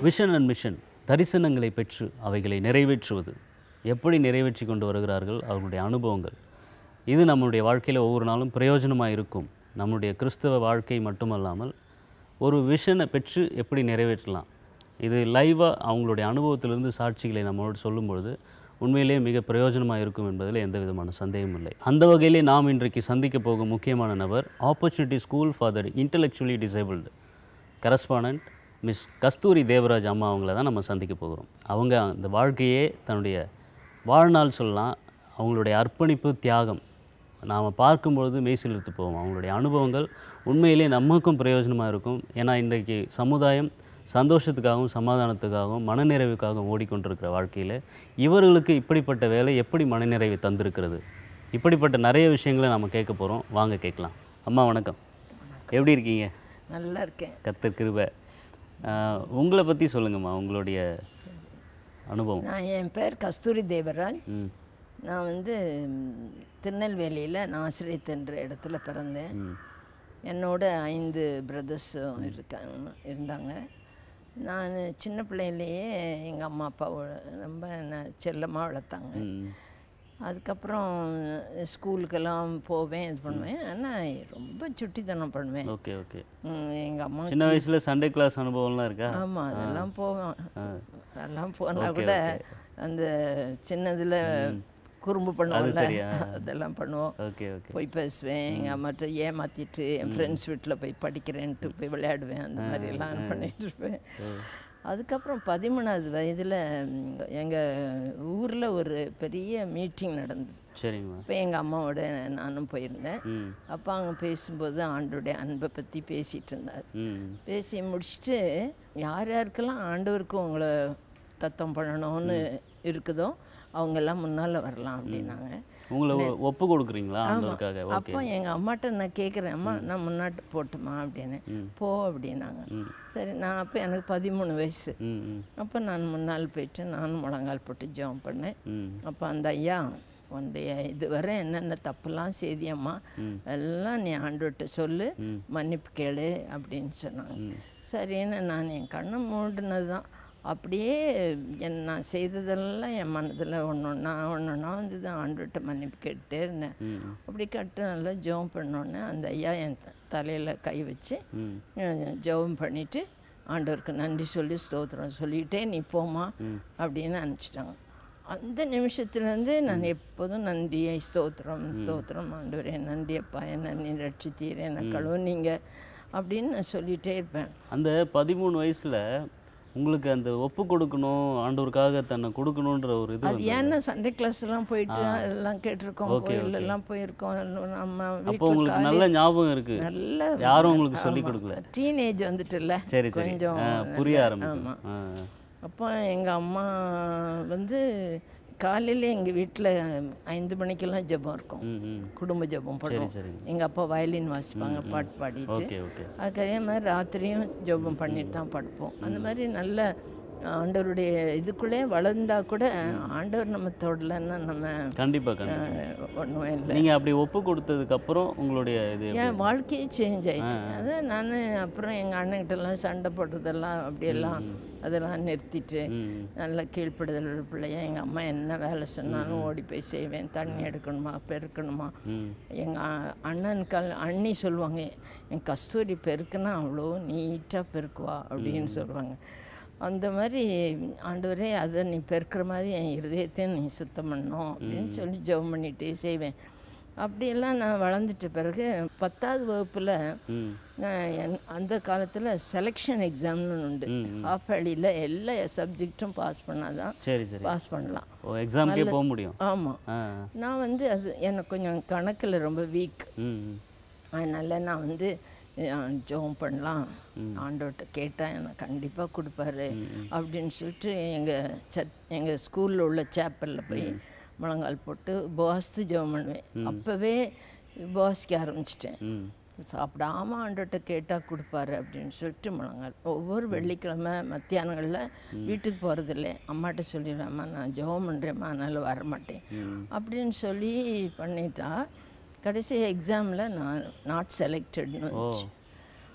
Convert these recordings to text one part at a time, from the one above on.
Vision and mission தரிசனங்களை பெற்று அவைகளை நிறைவேற்றுவது எப்படி நிறைவேற்றி கொண்டு வருகிறார்கள் அவர்களுடைய அனுபவங்கள் இது நம்முடைய வாழ்க்கையில் ஒவ்வொரு நாளும் பிரயோஜனமாக இருக்கும் நம்முடைய கிறிஸ்தவ வாழ்க்கை மட்டுமல்லாமல் ஒரு விஷனை பெற்று எப்படி நிறைவேற்றலாம் இது லைவாக அவங்களுடைய அனுபவத்திலிருந்து சாட்சிகளை நம்மளோடு சொல்லும்பொழுது உண்மையிலேயே மிக பிரயோஜனமாக இருக்கும் என்பதில் எந்த விதமான சந்தேகமும் இல்லை அந்த வகையிலே நாம் இன்றைக்கு சந்திக்க போகும் முக்கியமான நபர் opportunity school for the intellectually disabled correspondent miss Kasthuri Devaraj அம்மா அவங்கள தான் நம்ம சந்திக்க போகிறோம் அவங்க அந்த வாழ்க்கையே தன்னுடைய வாழ்நாள் சொல்லலாம் அவங்களுடைய அர்ப்பணிப்பு தியாகம் நாம் பார்க்கும்பொழுது மெய்சிலிருத்து போவோம் அவங்களுடைய அனுபவங்கள் உண்மையிலே நமக்கும் பிரயோஜனமாக இருக்கும் ஏன்னா இன்றைக்கு சமுதாயம் சந்தோஷத்துக்காகவும் சமாதானத்துக்காகவும் மனநிறைவுக்காகவும் ஓடிக்கொண்டிருக்கிற வாழ்க்கையில் இவர்களுக்கு இப்படிப்பட்ட வேலை எப்படி மனநிறைவை தந்திருக்கிறது இப்படிப்பட்ட நிறைய விஷயங்களை நம்ம கேட்க போகிறோம் வாங்க கேட்கலாம் அம்மா வணக்கம் எப்படி இருக்கீங்க நல்லா இருக்கேன் கத்தர் கிருபை ஆஹ், உங்களை பற்றி சொல்லுங்கம்மா உங்களுடைய அனுபவம் நான் என் பேர் கஸ்தூரி தேவராஜ் ம் நான் வந்து ம், திருநெல்வேலியில் நாசிரியத் என்ற இடத்துல பிறந்தேன் ம் என்னோட ஐந்து பிரதர்ஸும் இருக்காங்க இருந்தாங்க நான் சின்ன பிள்ளையிலேயே எங்கள் அம்மா அப்பா ரொம்ப என்னை செல்லமாக வளர்த்தாங்க ம் அதுக்கப்புறம் ஸ்கூலுக்கெல்லாம் போவேன் இது பண்ணுவேன் ஆனால் ரொம்ப சுட்டித்தனம் பண்ணுவேன் ஓகே ஓகே எங்கள் அம்மா சின்ன வயசில் சண்டே கிளாஸ் அனுபவம்லாம் இருக்கா ஆமாம் அதெல்லாம் போவேன் ஆ. அதெல்லாம் போனால் கூட அந்த சின்னதில் குறும்பு பண்ணுவோம்ல சரியா? அதெல்லாம் பண்ணுவோம் ஓகே ஓகே போய் பேசுவேன் எங்கள் அம்மாட்ட ஏமாற்றிட்டு என் ஃப்ரெண்ட்ஸ் வீட்டில் போய் படிக்கிறேன்ட்டு போய் விளையாடுவேன் அந்த மாதிரிலாம் பண்ணிட்டு இருப்பேன் அதுக்கப்புறம் பதிமூணாவது வயதில் எங்கள் ஊரில் ஒரு பெரிய மீட்டிங் நடந்தது சரிங்கம்மா அப்போ எங்கள் அம்மாவோட நானும் போயிருந்தேன் ம் அப்போ அங்கே பேசும்போது ஆண்டோடைய அன்பை பற்றி பேசிகிட்டு இருந்தார் ம் பேசி முடிச்சுட்டு யார் யாருக்கெல்லாம் ஆண்டவருக்கு உங்களை தத்தம் பண்ணணும்னு இருக்குதோ அவங்கெல்லாம் முன்னால் வரலாம் அப்படின்னாங்க உங்களை ஒ- ஒப்பு கொடுக்குறீங்களா ஆண்டவருக்காக ஓகே அப்போ எங்கள் அம்மாட்ட நான் கேட்குறேன் அம்மா நான் முன்னாட்டு போட்டுமா அப்படின்னு போ அப்படின்னாங்க சரி நான் அப்போ எனக்கு பதிமூணு வயசு ம் ம் அப்போ நான் முன்னால் போயிட்டு நானும் முழங்கால் போட்டு ஜெபம் பண்ணேன் ம் அப்போ அந்த ஐயா உன்னுடைய இதுவரை என்னென்ன தப்புலாம் செய்தியம்மா எல்லாம் நீ ஆண்டுகிட்ட சொல்லு மன்னிப்பு கேளு அப்படின்னு சொன்னாங்க சரின்னு நான் என் கண்ணை மூடினது தான் அப்படியே என் நான் செய்ததெல்லாம் என் மனதில் ஒன்று ஒன்றா ஒன்று ஒன்றா வந்து தான் ஆண்டுகிட்ட மன்னிப்பு கேட்டுட்டே இருந்தேன் அப்படி கட்டு நல்லா ஜெபம் பண்ணோன்னே அந்த ஐயா என் தலையில் கை வச்சு ம் ஜெபம் பண்ணிவிட்டு ஆண்டவருக்கு நன்றி சொல்லி ஸ்தோத்திரம் சொல்லிட்டே நீ போமா அப்படின்னு அனுப்பிச்சிட்டாங்க அந்த நிமிஷத்துலேருந்து நான் எப்போதும் நன்றியை ஸ்தோத்திரம் ஸ்தோத்திரம் ஆண்டவரே நன்றி அப்பா என்ன நீ ரட்சித்தீர் என்ன கழுவுனீங்க அப்படின்னு நான் சொல்லிகிட்டே இருப்பேன் அந்த பதிமூணு வயசில் உங்களுக்கு அந்த ஒப்பு கொடுக்கணும் ஆண்டவருக்காக தன்னை கொடுக்கணுன்ற ஒரு இது அது ஏன்னா சண்டே கிளாஸ் எல்லாம் போயிட்டு எல்லாம் கேட்டிருக்கோம் கோயில் எல்லாம் போயிருக்கோம் நம்ம அப்போ வீட்டில் உங்களுக்கு நல்ல ஞாபகம் இருக்கு நல்ல யாரும் உங்களுக்கு சொல்லி கொடுக்கல டீனேஜ் வந்துட்டுல்ல சரி சரி கொஞ்சம் ஆ, புரிய ஆரம்பிக்கும் ஆ, ஆ. அப்போ எங்கள் அம்மா வந்து காலையில் எங்கள் வீட்டில் ஐந்து மணிக்கெல்லாம் ஜெபம் இருக்கும் ம் ம் குடும்ப ஜெபம் பண்ணுவோம் சரி எங்கள் அப்பா வயலின் வாசிப்பாங்க பாட்டு பாடிட்டு ஓகே ஓகே அதுக்கு அதே மாதிரி ராத்திரியும் ஜெபம் பண்ணிட்டு தான் படுப்போம் அந்த மாதிரி நல்ல ஆண்டவருடைய இதுக்குள்ளே வளர்ந்தா கூட ஆண்டவர் நம்ம தொடலைன்னா நம்ம கண்டிப்பாக கண்டிப்பாக ஒன்றுமே இல்லை நீங்கள் அப்படி ஒப்பு கொடுத்ததுக்கு அப்புறம் உங்களுடைய இது என் வாழ்க்கையே சேஞ்ச் ஆயிடுச்சு அதான் நான் அப்புறம் எங்கள் அண்ணன்கிட்டலாம் சண்டை போடுறதெல்லாம் அப்படியெல்லாம் அதெல்லாம் நிறுத்திட்டு ம் நல்ல கீழ்ப்படுதல் உள்ள பிள்ளைய எங்கள் அம்மா என்ன வேலை சொன்னாலும் ஓடி போய் செய்வேன் தண்ணி எடுக்கணுமா பெருக்கணுமா ம் எங்கள் அண்ணனுக்கால் அண்ணி சொல்லுவாங்க என் கஸ்தூரி பெருக்குனா அவ்வளோ நீட்டாக பெருக்குவா அப்படின்னு சொல்லுவாங்க அந்த மாதிரி ஆண்டவரே அதை நீ பெருக்கிற மாதிரி என் இருதயத்தையும் நீ சுத்தம் பண்ணணும் அப்படின்னு சொல்லி ஜெபம் பண்ணிகிட்டே செய்வேன் அப்படியெல்லாம் நான் வளர்ந்துட்ட பிறகு பத்தாவது வகுப்பில் ம் நான் என்- அந்த காலத்தில் செலெக்ஷன் எக்ஸாம்னு உண்டு ஹாஃப் அடியில் எல்லா சப்ஜெக்டும் பாஸ் பண்ணாதான் சரி சரி பாஸ் பண்ணலாம் ஓ எக்ஸாமுக்கே போக முடியும் ஆமாம் ஆ நான் வந்து அது எனக்கு கொஞ்சம் கணக்கில் ரொம்ப வீக் ம் ம். அதனால் நான் வந்து ஜோம் பண்ணலாம் ஆண்டவர்கிட்ட கேட்டால் எனக்கு கண்டிப்பாக கொடுப்பாரு அப்படின்னு சொல்லிட்டு எங்கள் சர்ச் எங்கள் ஸ்கூலில் உள்ள சேப்பலில் போய் முழங்கால் போட்டு உபவாசித்து ஜெபம் பண்ணுவேன் அப்போவே உபவாசிக்க ஆரம்பிச்சிட்டேன் ம் சாப்பிடாம ஆண்டவர்கிட்ட கேட்டால் கொடுப்பாரு அப்படின்னு சொல்லிட்டு முழங்கால் ஒவ்வொரு வெள்ளிக்கிழமை மத்தியானங்களில் வீட்டுக்கு போகிறதில்ல அம்மாட்ட சொல்லிடுறேம்மா நான் ஜெபம் பண்ணுறேம்மா அதனால் வரமாட்டேன் அப்படின்னு சொல்லி பண்ணிட்டா கடைசி எக்ஸாமில் நான் நாட் செலக்டட்னு வந்துச்சு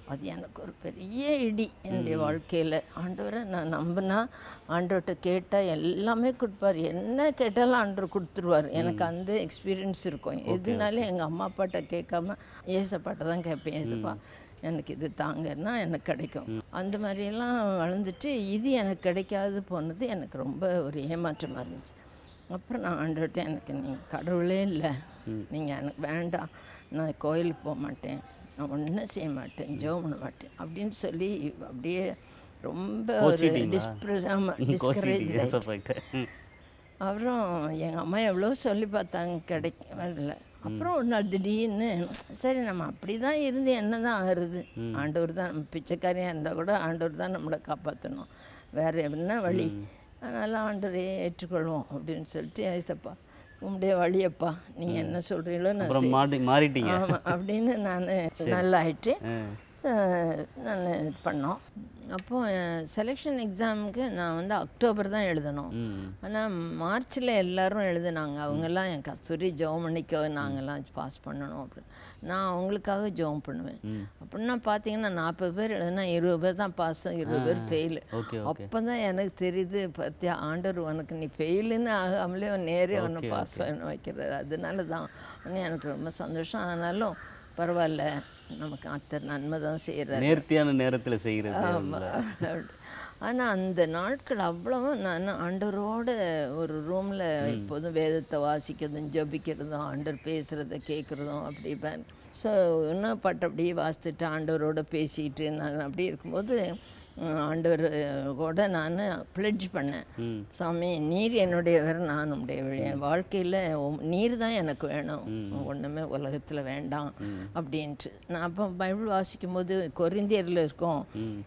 அது எனக்கு ஒரு பெரிய இடி என்னுடைய வாழ்க்கையில் ஆண்டவரை நான் நம்பினா ஆண்டவர்கிட்ட கேட்டால் எல்லாமே கொடுப்பார் என்ன கேட்டாலும் ஆண்டவர் கொடுத்துருவார் எனக்கு அந்த எக்ஸ்பீரியன்ஸ் இருக்கும் எதுனாலும் எங்கள் அம்மா அப்பாட்ட கேட்காம ஏசப்பாட்ட தான் கேட்பேன் ஏசப்பா எனக்கு இது தாங்கன்னா எனக்கு கிடைக்கும் அந்த மாதிரியெல்லாம் வளர்ந்துட்டு இது எனக்கு கிடைக்காது போனது எனக்கு ரொம்ப ஒரு ஏமாற்றமாக இருந்துச்சு அப்புறம் நான் ஆண்டவர்கிட்ட எனக்கு நீங்கள் கடவுளே இல்லை நீங்கள் எனக்கு வேண்டாம் நான் கோயிலுக்கு போக மாட்டேன் நான் ஒன்றும் செய்ய மாட்டேன் ஜெபம் பண்ண மாட்டேன் அப்படின்னு சொல்லி அப்படியே ரொம்ப ஒரு கோச்சிட்டீங்களா? டிஸ்பிரஸ் ஆமாம் கோச்சிட்டீங்க டிஸ்கரேஜ் ஏசப்பாக்கிட்ட. ம். அப்புறம் எங்கள் அம்மா எவ்வளோ சொல்லி பார்த்தாங்க கிடைக்க வரல அப்புறம் ஒரு நாள் திடீர்னு சரி நம்ம அப்படி தான் இருந்து என்ன தான் ஆகுறது ஆண்டவர் தான் நம்ம பிச்சைக்காரியாக இருந்தால் கூட ஆண்டவர் தான் நம்மளை காப்பாற்றணும் வேறு என்ன வழி அதனால் ஆண்டவரையே ஏற்றுக்கொள்வோம் அப்படின்னு சொல்லிட்டு ஐசப்பா உங்களுடைய வழியப்பா நீங்கள் என்ன சொல்கிறீங்களோ நான் அப்புறம் மாட்டி மாறிட்டீங்க ஆமாம் அப்படின்னு நான் நல்லா ஆயிட்டு ஆ. நான் இது பண்ணோம் அப்போது செலெக்ஷன் எக்ஸாமுக்கு நான் வந்து அக்டோபர் தான் எழுதணும் ம். ஆனால் மார்ச்சில் எல்லாரும் எழுதுனாங்க அவங்கெல்லாம் என் கஸ்தூரி ஜெபம் பண்ணிக்க நாங்கெல்லாம் பாஸ் பண்ணணும் அப்படின்னு நான் அவங்களுக்காக ஜெபம் பண்ணுவேன் அப்படின்னா பார்த்தீங்கன்னா நாற்பது பேர் எழுதுனா இருபது பேர் தான் பாஸ் இருபது பேர் ஃபெயிலு ஓகே அப்போ தான் எனக்கு தெரியுது பார்த்தியா ஆண்டவர் உனக்கு நீ ஃபெயிலுன்னு ஆகாமலே அவன் நேரே ஒன்று பாஸ் பண்ண வைக்கிறாரு அதனால தான் உடனே எனக்கு ரொம்ப சந்தோஷம் ஆனாலும் பரவாயில்ல நமக்கு அத்தர் நன்மை தான் செய்கிறாரு நேர்த்தியான நேரத்துல செய்கிறது ஆனால் அந்த நாட்கள் அவ்வளவும் நான் ஆண்டவரோட ஒரு ரூமில் எப்போதும் வேதத்தை வாசிக்கிறதும் ஜபிக்கிறதும் ஆண்டவர் பேசுகிறத கேட்குறதும் அப்படி ஸோ இன்னும் பாட்டு அப்படியே வாசித்துட்டு ஆண்டவரோட பேசிட்டு நான் அப்படி இருக்கும்போது உம், ஆண்டவர் கூட நான் பிளட்ஜ் பண்ணேன் சாமி நீர் என்னுடையவர் நான் உடையவர் என் வாழ்க்கையில் நீர் தான் எனக்கு வேணும் ஒன்றுமே உலகத்தில் வேண்டாம் அப்படின்ட்டு நான் அப்போ பைபிள் வாசிக்கும்போது கொரிந்தியரில் இருக்கோம்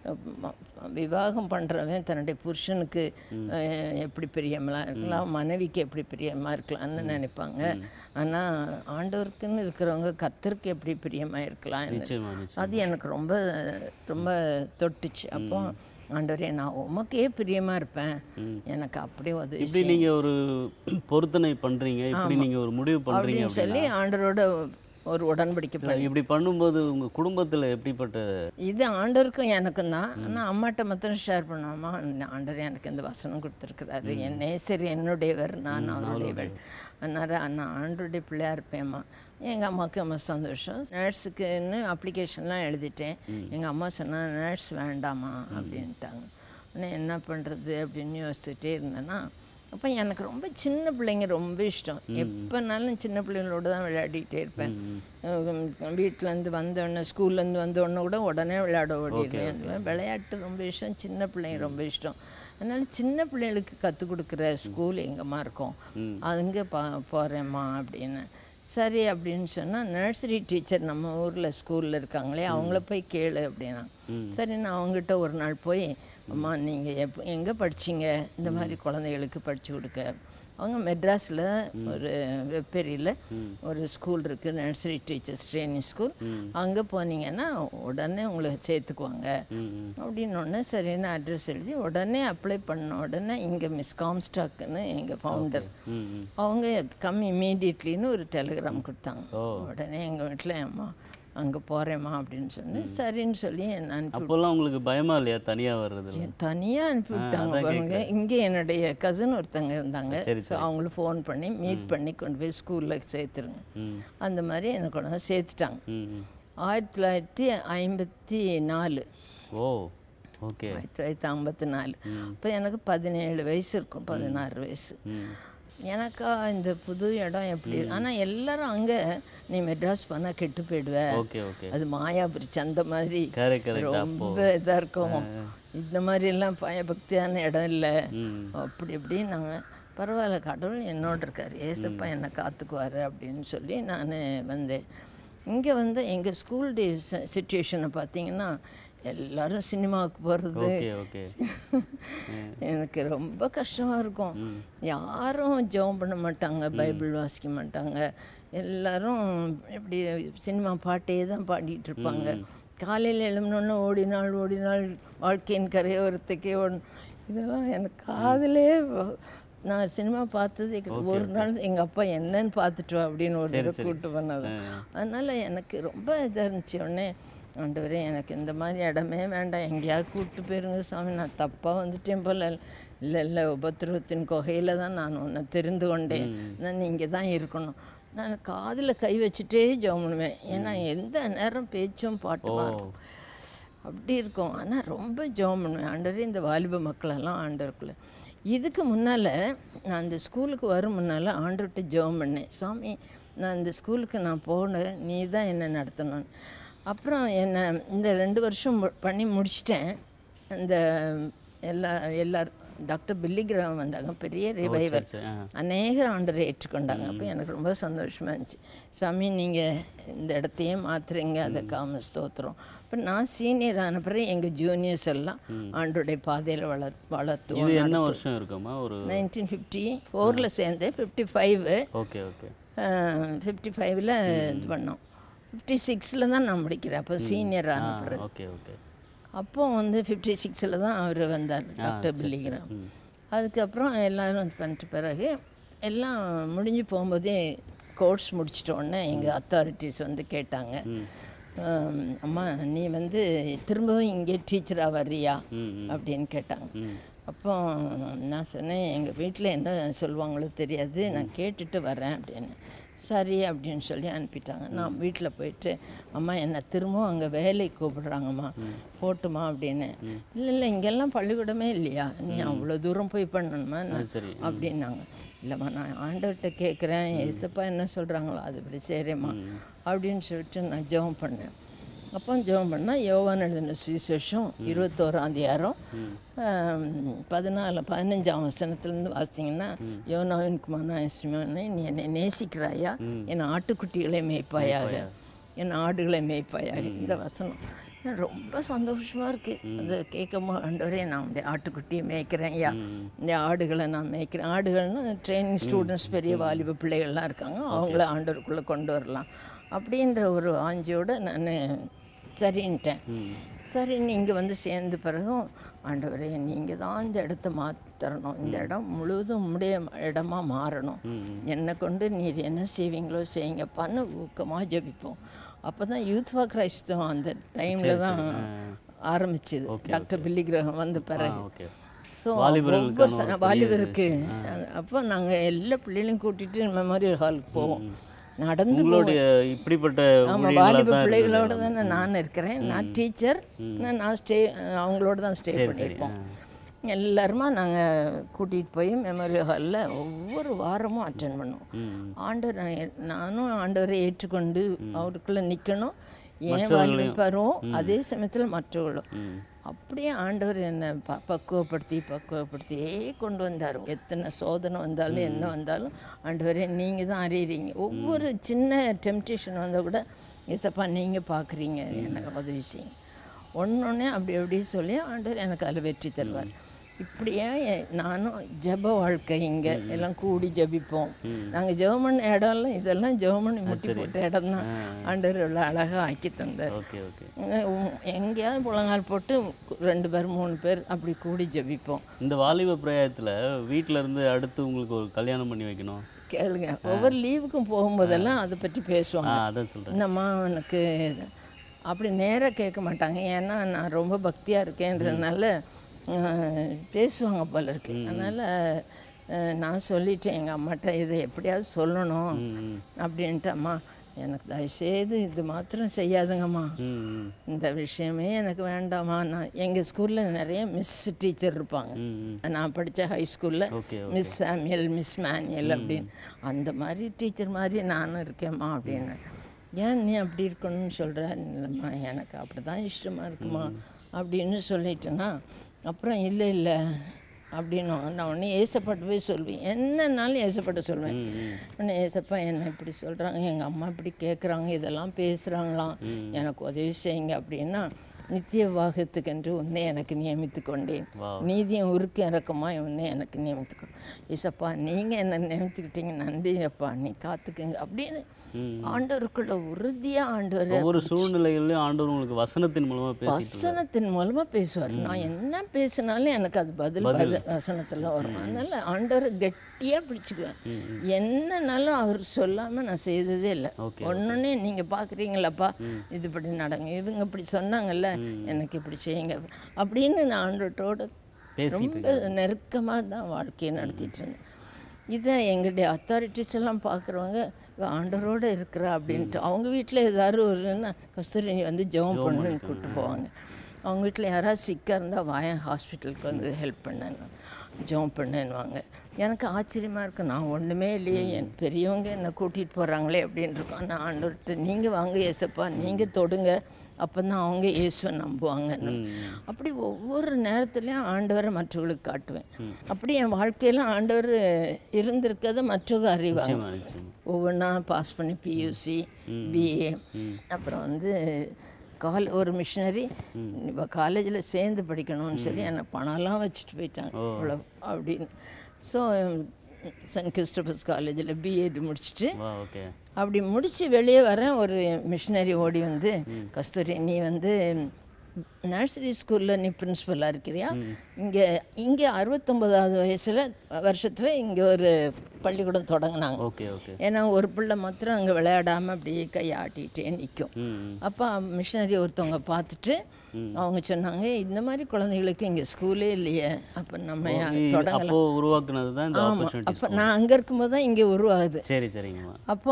ம- விவாகம் பண்ணுறவன் தன்னுடைய புருஷனுக்கு அஹ், எப்படி பிரியமாக இருக்கலாம் மனைவிக்கு எப்படி பிரியமாக இருக்கலாம்னு நினைப்பாங்க ஆனால் ஆண்டவருக்குன்னு இருக்கிறவங்க கர்த்தருக்கு எப்படி பிரியமாக இருக்கலாம் நிச்சயமா நிச்சயம் அது எனக்கு ரொம்ப ரொம்ப தொட்டுச்சு அப்போ ஆண்டவரே நான் உமக்கே பிரியமா இருப்பேன் எனக்கு அப்படியே உதவி இப்படி நீங்க ஒரு பொருத்தனை பண்றீங்க இப்படி நீங்க ஒரு முடிவு பண்றீங்க அப்படின்னு சொல்லி ஆண்டவரோட ஒரு உடன்படிக்கை பண்ணி இப்படி பண்ணும்போது உங்க குடும்பத்துல எப்படிப்பட்ட இது ஆண்டவருக்கும் எனக்கும் தான் ஆனால் அம்மாட்ட மாத்திரம் ஷேர் பண்ணாமா ஆண்டவர் எனக்கு இந்த வசனம் கொடுத்துருக்குறாரு என் நேசர் என்னுடையவர் நான் அவருடையவள் அதனால் நான் ஆண்டருடைய பிள்ளையா இருப்பேம்மா எங்கள் அம்மாவுக்கு ரொம்ப சந்தோஷம் நர்ஸுக்குன்னு அப்ளிகேஷன்லாம் எழுதிட்டேன் எங்கள் அம்மா சொன்னா நர்ஸ் வேண்டாமா அப்படின்ட்டாங்க உடனே என்ன பண்ணுறது அப்படின்னு யோசிச்சுட்டே இருந்தேன்னா அப்போ எனக்கு ரொம்ப சின்ன பிள்ளைங்க ரொம்ப இஷ்டம் எப்போனாலும் சின்ன பிள்ளைங்களோட தான் விளையாடிட்டே இருப்பேன் வீட்டிலேருந்து வந்தோடனே ஸ்கூல்லேருந்து வந்தோடனே கூட உடனே விளையாட ஓடிடுவேன் விளையாட்டு ரொம்ப இஷ்டம் சின்ன பிள்ளைங்க ரொம்ப இஷ்டம் அதனால சின்ன பிள்ளைகளுக்கு கற்றுக் கொடுக்குற ஸ்கூல் எங்கம்மா இருக்கும் அங்கே பா போகிறேம்மா அப்படின்னு சரி அப்படின்னு சொன்னால் நர்சரி டீச்சர் நம்ம ஊரில் ஸ்கூலில் இருக்காங்களே அவங்கள போய் கேளு அப்படின்னா சரி நான் அவங்ககிட்ட ஒரு நாள் போய் அம்மா நீங்கள் எப்போ எங்கே படிச்சீங்க இந்த மாதிரி குழந்தைகளுக்கு படித்து கொடுக்க அவங்க மெட்ராஸில் ஒரு வெப்பேரியில் ஒரு ஸ்கூல் இருக்குது நர்சரி டீச்சர்ஸ் ட்ரைனிங் ஸ்கூல் அங்கே போனீங்கன்னா உடனே உங்களை சேர்த்துக்குவாங்க அப்படின்னு ஒன்று சரின்னு அட்ரஸ் எழுதி உடனே அப்ளை பண்ண உடனே இங்கே மிஸ் காம்ஸ்டாக்குன்னு எங்கள் ஃபவுண்டர் அவங்க கம் இமீடியட்லின்னு ஒரு டெலிகிராம் கொடுத்தாங்க உடனே எங்கள் வீட்டில் அம்மா அங்கே போகிறேம்மா அப்படின்னு சொன்னேன் சரின்னு சொல்லி என்னை அனுப்பி அப்போல்லாம் உங்களுக்கு பயமா இல்லையா தனியா வர்றதுல தனியாக அனுப்பி விட்டாங்க பாருங்க இங்கே என்னுடைய கசின் ஒருத்தங்க இருந்தாங்க சரி, ஸோ அவங்கள ஃபோன் பண்ணி மீட் பண்ணி கொண்டு போய் ஸ்கூலில் சேர்த்துருங்க அந்த மாதிரி என்னை கொண்டு வந்து சேர்த்துட்டாங்க ம் ம். ஆயிரத்தி தொள்ளாயிரத்தி ஐம்பத்தி நாலு ஓ ஓகே ஆயிரத்தி தொள்ளாயிரத்தி ஐம்பத்தி நாலு இப்போ எனக்கு பதினேழு வயசு இருக்கும் பதினாறு வயசு எனக்கா இந்த புது இடம் எப்படி ஆனால் எல்லாரும் அங்கே நீ மெட்ராஸ் போனால் கெட்டு போயிடுவ ஓகே ஓகே அது மாயாபுரிச்சு அந்த மாதிரி கரெக்ட் கரெக்ட் ரொம்ப இதாக இருக்கும் இந்த மாதிரியெல்லாம் பயபக்தியான இடம் இல்லை ம் அப்படி இப்படி நாங்கள் பரவாயில்ல கடவுள் என்னோட இருக்கார் ஏசப்பா என்னை காத்துக்குவார் அப்படின்னு சொல்லி நான் வந்தேன் இங்கே வந்து எங்கள் ஸ்கூல் டேஸ் சுச்சுவேஷனை பார்த்தீங்கன்னா எல்லாரும் சினிமாவுக்கு போகிறது ஓகே ஓகே எனக்கு ரொம்ப கஷ்டமாக இருக்கும் யாரும் ஜெபம் பண்ண மாட்டாங்க பைபிள் வாசிக்க மாட்டாங்க எல்லாரும் இப்படி சினிமா பாட்டே தான் பாடிட்டு இருப்பாங்க காலையில் எழும்பினோன்னு ஓடினாள் ஓடினாள் வாழ்க்கையின் கரையோரத்துக்கே ஓடி இதெல்லாம் எனக்கு காதலே வ- நான் சினிமா பார்த்தது ஒரு நாள் எங்கள் அப்பா என்னன்னு பார்த்துட்டு வா அப்படின்னு ஒரு தடவை கூப்பிட்டு பண்ணது அதனால் எனக்கு ரொம்ப இதாக இருந்துச்சு உடனே ஆண்டவரே எனக்கு இந்த மாதிரி இடமே வேண்டாம் எங்கேயாவது கூப்பிட்டு போயிருங்க சாமி நான் தப்பாக வந்துட்டேன் போல இல்லை இல்லை உபத்திரவத்தின் குகையில் தான் நான் உன்னை தெரிந்து கொண்டேன் நான் இங்கே தான் இருக்கணும் நான் காதில் கை வச்சுட்டே ஜெபம் பண்ணுவேன் ஏன்னா எந்த நேரம் பேச்சும் பாட்டுமா இருக்கும் அப்படி இருக்கும் ஆனால் ரொம்ப ஜெபம் பண்ணுவேன் ஆண்டவரே இந்த வாலிப மக்களெல்லாம் ஆண்டவருக்குள்ள இதுக்கு முன்னால் நான் இந்த ஸ்கூலுக்கு வரும் முன்னால் ஆண்டவர்கிட்ட ஜெபம் பண்ணேன் சாமி நான் இந்த ஸ்கூலுக்கு நான் போனேன் நீ தான் என்னை நடத்தணும் அப்புறம் என்னை இந்த ரெண்டு வருஷம் மு- பண்ணி முடிச்சிட்டேன் இந்த எல்லா எல்லாரும் டாக்டர் பில்லிகிராம் வந்தாங்க பெரிய ரிவைவர் சரி ஆ அநேகர் ஆண்டரை ஏற்றுக்கொண்டாங்க அப்போ எனக்கு ரொம்ப சந்தோஷமாக இருந்துச்சு சாமி நீங்கள் இந்த இடத்தையே மாத்துறீங்க அதை காம ஸ்தோத்திரம் இப்போ நான் சீனியர் ஆன பிறகு எங்கள் ஜூனியர்ஸ் எல்லாம் ஆண்டோடைய பாதையில் வளர் இது வளர்த்துவோம் என்ன வருஷம் இருக்குமா ஒரு நைன்டீன் ஃபிஃப்டி ஃபோரில் சேர்ந்தேன் fifty five okay okay fifty ஃபைவ்ல இது பண்ணோம் ஃபிஃப்டி சிக்ஸில் தான் நான் முடிக்கிறேன் அப்போ சீனியர் ஆன பிறகு ஓகே ஓகே அப்போ வந்து ஃபிஃப்டி சிக்ஸில் தான் அவர் வந்தார் டாக்டர் பில்லிகிராம் அதுக்கப்புறம் எல்லாரும் இது பண்ணிட்ட பிறகு எல்லாம் முடிஞ்சு போகும்போதே கோர்ஸ் முடிச்சிட்ட உடனே எங்கள் அத்தாரிட்டிஸ் வந்து கேட்டாங்க ஆம், அம்மா நீ வந்து திரும்பவும் இங்கே டீச்சராக வர்றியா அப்படின்னு கேட்டாங்க அப்போ நான் சொன்னேன் எங்கள் வீட்டில் என்ன சொல்லுவாங்களோ தெரியாது நான் கேட்டுட்டு வரேன் அப்படின்னு சரி அப்படின்னு சொல்லி அனுப்பிட்டாங்க நான் வீட்டில் போயிட்டு அம்மா என்னை திரும்பவும் அங்கே வேலைக்கு கூப்பிடுறாங்கம்மா போட்டுமா அப்படின்னு இல்லை இல்லை இங்கெல்லாம் பள்ளிக்கூடமே இல்லையா நீ அவ்வளோ தூரம் போய் பண்ணணுமா நான் சரி அப்படின்னாங்க இல்லைம்மா நான் ஆண்டவர்கிட்ட கேட்குறேன் ஏசப்பா என்ன சொல்கிறாங்களோ அது இப்படி செய்கிறேம்மா அப்படின்னு சொல்லிட்டு நான் ஜெபம் பண்ணேன் அப்போ ஜெபம் பண்ணால் யோவான் எழுதின சுவிசேஷம் இருபத்தோராம் அதிகாரம் ஆம், பதினாலு பதினஞ்சாம் வசனத்துலேருந்து வாசித்தீங்கன்னா யோனாவின் குமாரனை நீ என்னை நேசிக்கிறாயா என் ஆட்டுக்குட்டிகளை மேய்ப்பாயாக என் ஆடுகளை மேய்ப்பாயாக இந்த வசனம் எனக்கு ரொம்ப சந்தோஷமாக இருக்குது அது கேட்கும் ஆண்டவரே நான் உடைய ஆட்டுக்குட்டியை மேய்க்கிறேன் ஐயா இந்த ஆடுகளை நான் மேய்க்கிறேன் ஆடுகள்னா ட்ரைனிங் ஸ்டூடெண்ட்ஸ் பெரிய வாலிப பிள்ளைகள்லாம் இருக்காங்க அவங்கள ஆண்டவருக்குள்ளே கொண்டு வரலாம் அப்படின்ற ஒரு ஆஞ்சியோடு நான் சரின்ட்டேன் சரி நீங்கள் வந்து சேர்ந்த பிறகும் ஆண்டவரே நீங்கள் தான் இந்த இடத்த மாற்றணும் இந்த இடம் முழுவதும் உம்முடைய இடமா மாறணும் என்னை கொண்டு நீர் என்ன செய்வீங்களோ செய்யுங்கப்பான்னு ஊக்கமாக ஜெபிப்போம் அப்போ தான் யூத் ஃபார் கிரைஸ்டம் அந்த டைமில் தான் ஆரம்பிச்சுது டாக்டர் பில்லி கிரகம் வந்த பிறகு ஓகே ஸோ வாலிபர்களுக்கான ஒவ்வொரு ச- வாலிபருக்கு அப்போ நாங்கள் எல்லா பிள்ளைகளையும் கூட்டிகிட்டு மெமோரியல் ஹாலுக்கு போவோம் நடந்து உங்களுடைய இப்படிப்பட்ட ஆமாம் ஊழியர்களா வாலிப தான் பிள்ளைகளோட தானே நான் இருக்கிறேன் நான் டீச்சர் நான் ஸ்டே அவங்களோட தான் ஸ்டே பண்ணியிருப்போம் எல்லாருமா நாங்கள் கூட்டிகிட்டு போய் மெமரி ஹாலில் ஒவ்வொரு வாரமும் அட்டன் பண்ணுவோம் ஆண்டவர் நான் நானும் ஆண்டவரை ஏற்றுக்கொண்டு அவருக்குள்ளே நிற்கணும் ஏன் வாலிப பருவம் அதே சமயத்தில் மற்றவர்களும் அப்படியே ஆண்டவர் என்னை ப பக்குவப்படுத்தி பக்குவப்படுத்தியே கொண்டு வந்தார் எத்தனை சோதனை வந்தாலும் என்ன வந்தாலும் ஆண்டவரே நீங்கள் தான் அறியறீங்க ஒவ்வொரு சின்ன டெம்டேஷன் வந்தால் கூட இசப்பா நீங்கள் பார்க்குறீங்க எனக்கு உதவி செய்யுங்க ஒன்று அப்படி அப்படி சொல்லி ஆண்டவர் எனக்கு அதில் வெற்றி தருவார் இப்படியே எ- நானும் ஜெப வாழ்க்கை இங்கே எல்லாம் கூடி ஜெபிப்போம் நாங்கள் ஜெபம் பண்ண இடம்லாம் இதெல்லாம் ஜெபம் பண்ணி முட்டி போட்ட இடம் தான் ஆண்டவர் இவ்வளோ அழகாக ஆக்கி தந்தார் ஓகே ஓகே இங்க உம் எங்கேயாவது புழங்கால் போட்டு ரெண்டு பேர் மூணு பேர் அப்படி கூடி ஜெபிப்போம் இந்த வாலிப பிரயாயத்தில் வீட்டில் இருந்து அடுத்து உங்களுக்கு ஒரு கல்யாணம் பண்ணி வைக்கணும் கேளுங்க ஒவ்வொரு லீவுக்கும் போகும்போதெல்லாம் அதை பற்றி ஆ பேசுவாங்க அதான் சொல்கிறேன் என்னம்மா எனக்கு இது- அப்படி நேராக கேட்க மாட்டாங்க ஏன்னா நான் ரொம்ப பக்தியாக இருக்கேன்றதுனால அஹ், பேசுவாங்க போல இருக்கு அதனால் அஹ், நான் சொல்லிட்டேன் எங்கள் அம்மாட்ட இதை எப்படியாவது சொல்லணும் அப்படின்ட்டு அம்மா எனக்கு தயவுசெய்து இது மாத்திரம் செய்யாதுங்கம்மா ம் ம் இந்த விஷயமே எனக்கு வேண்டாம்மா நான் எங்கள் ஸ்கூலில் நிறைய மிஸ் டீச்சர் இருப்பாங்க ம் ம் நான் படித்த ஹை ஸ்கூலில் okay miss Samuel miss Manuel அப்படின்னு அந்த மாதிரி டீச்சர் மாதிரி நானும் இருக்கேம்மா அப்படின்னு ஏன் நீ அப்படி இருக்கணும்னு சொல்கிற இல்லைம்மா எனக்கு அப்படி தான் இஷ்டமாக இருக்குமா அப்படின்னு சொல்லிட்டேன்னா அப்புறம் இல்லை இல்லை அப்படின்னும் நான் உடனே ஏசப்பாட்டு போய் சொல்வேன் என்னன்னாலும் ஏசப்பாட்ட சொல்வேன் உடனே ஏசப்பா என்ன இப்படி சொல்கிறாங்க எங்கள் அம்மா இப்படி கேட்குறாங்க இதெல்லாம் பேசுகிறாங்களாம் எனக்கு உதவி செய்யுங்க அப்படின்னா நித்திய வாகத்துக்கென்று உன்னை எனக்கு நியமித்து கொண்டேன் Wow. நீதியும் உருக்கு இறக்கமா உன்னை எனக்கு நியமித்துக்கோ இசப்பா நீங்கள் என்ன நியமித்துக்கிட்டீங்க நன்றி அப்பா நீ காத்துக்குங்க அப்படின்னு ஆண்டவருக்குள்ள உறுதியாக ஆண்டவர் ஒவ்வொரு சூழ்நிலைகளிலும் ஆண்டவர் உங்களுக்கு வசனத்தின் மூலமா பேசிட்டு வசனத்தின் மூலமா பேசுவார் நான் என்ன பேசினாலும் எனக்கு அது பதில் பதில் வசனத்தில் வரும் அதனால ஆண்டவர் கெட்டியா பிடிச்சுக்குவேன் என்னன்னாலும் அவர் சொல்லாம நான் செய்ததே இல்லை ஒன்னொன்னே நீங்க பாக்குறீங்களாப்பா இது இப்படி நடங்க இவங்க இப்படி சொன்னாங்கல்ல எனக்கு இப்படி செய்யுங்க அப்படின்னு நான் ஆண்டவரோட பேசிட்டு ரொம்ப நெருக்கமாக தான் வாழ்க்கையை நடத்திட்டு இருந்தேன் இதை எங்களுடைய அத்தாரிட்டிஸ் எல்லாம் பார்க்குறவங்க ஆண்டவரோட இருக்கிறா அப்படின்ட்டு அவங்க வீட்டில் ஏதாவது ஒருன்னா கஸ்தூரி நீ வந்து ஜெபம் பண்ணுன்னு கூப்பிட்டு போவாங்க அவங்க வீட்டில் யாராவது சிக்காக இருந்தால் வாயன் ஹாஸ்பிட்டலுக்கு வந்து ஹெல்ப் பண்ணேன்னு ஜெபம் பண்ணேன்னுவாங்க எனக்கு ஆச்சரியமாக இருக்கு நான் ஒன்றுமே இல்லையே என் பெரியவங்க என்னை கூட்டிகிட்டு போகிறாங்களே அப்படின்னு இருக்கோம் நான் ஆண்டவர்கிட்ட நீங்கள் வாங்க ஏசப்பா நீங்கள் தொடுங்க அப்போ தான் அவங்க இயேசுவை நம்புவாங்கன்னு அப்படி ஒவ்வொரு நேரத்துலையும் ஆண்டவரை மற்றவங்களுக்கு காட்டுவேன் அப்படி என் வாழ்க்கையில ஆண்டவர் இருந்திருக்கதை மற்றவங்க அறிவாங்க நிச்சயமா, நிச்சயமா. ஒவ்வொன்றா பாஸ் பண்ணி பியூசி பிஏ அப்புறம் வந்து கால் ஒரு மிஷினரி இப்போ காலேஜில் சேர்ந்து படிக்கணும்னு சொல்லி என்னை பணம்லாம் வச்சுட்டு போயிட்டாங்க இவ்வளோ அப்படின்னு ஸோ சென்ட் கிறிஸ்டபர்ஸ் காலேஜில் பிஎட் முடிச்சுட்டு வா ஓகே அப்படி முடித்து வெளியே வரேன் ஒரு மிஷினரி ஓடி வந்து கஸ்தூரி நீ வந்து நர்சரி ஸ்கூலில் நீ பிரின்ஸிபலாக இருக்கிறியா இங்கே இங்கே அறுபத்தொம்போதாவது வயசில் வருஷத்தில் இங்கே ஒரு பள்ளிக்கூடம் தொடங்கினாங்க ஓகே ஓகே ஏன்னா ஒரு பிள்ளை மாத்திரம் அங்கே விளையாடாமல் அப்படியே கை ஆட்டிகிட்டே நிற்கும் ம் ம். அப்போ மிஷினரி ஒருத்தவங்க பார்த்துட்டு அவங்க சொன்னாங்க இந்த மாதிரி குழந்தைகளுக்கு இங்கே ஸ்கூலே இல்லையே அப்போ நம்ம இது தொடங்கலாம் அப்போ உருவாக்குனது தான் இந்த ஆமாம் ஆப்பர்ச்சுனிட்டி அப்போ நான் அங்கே இருக்கும்போது தான் இங்கே உருவாகுது சரி சரிங்கம்மா அப்போ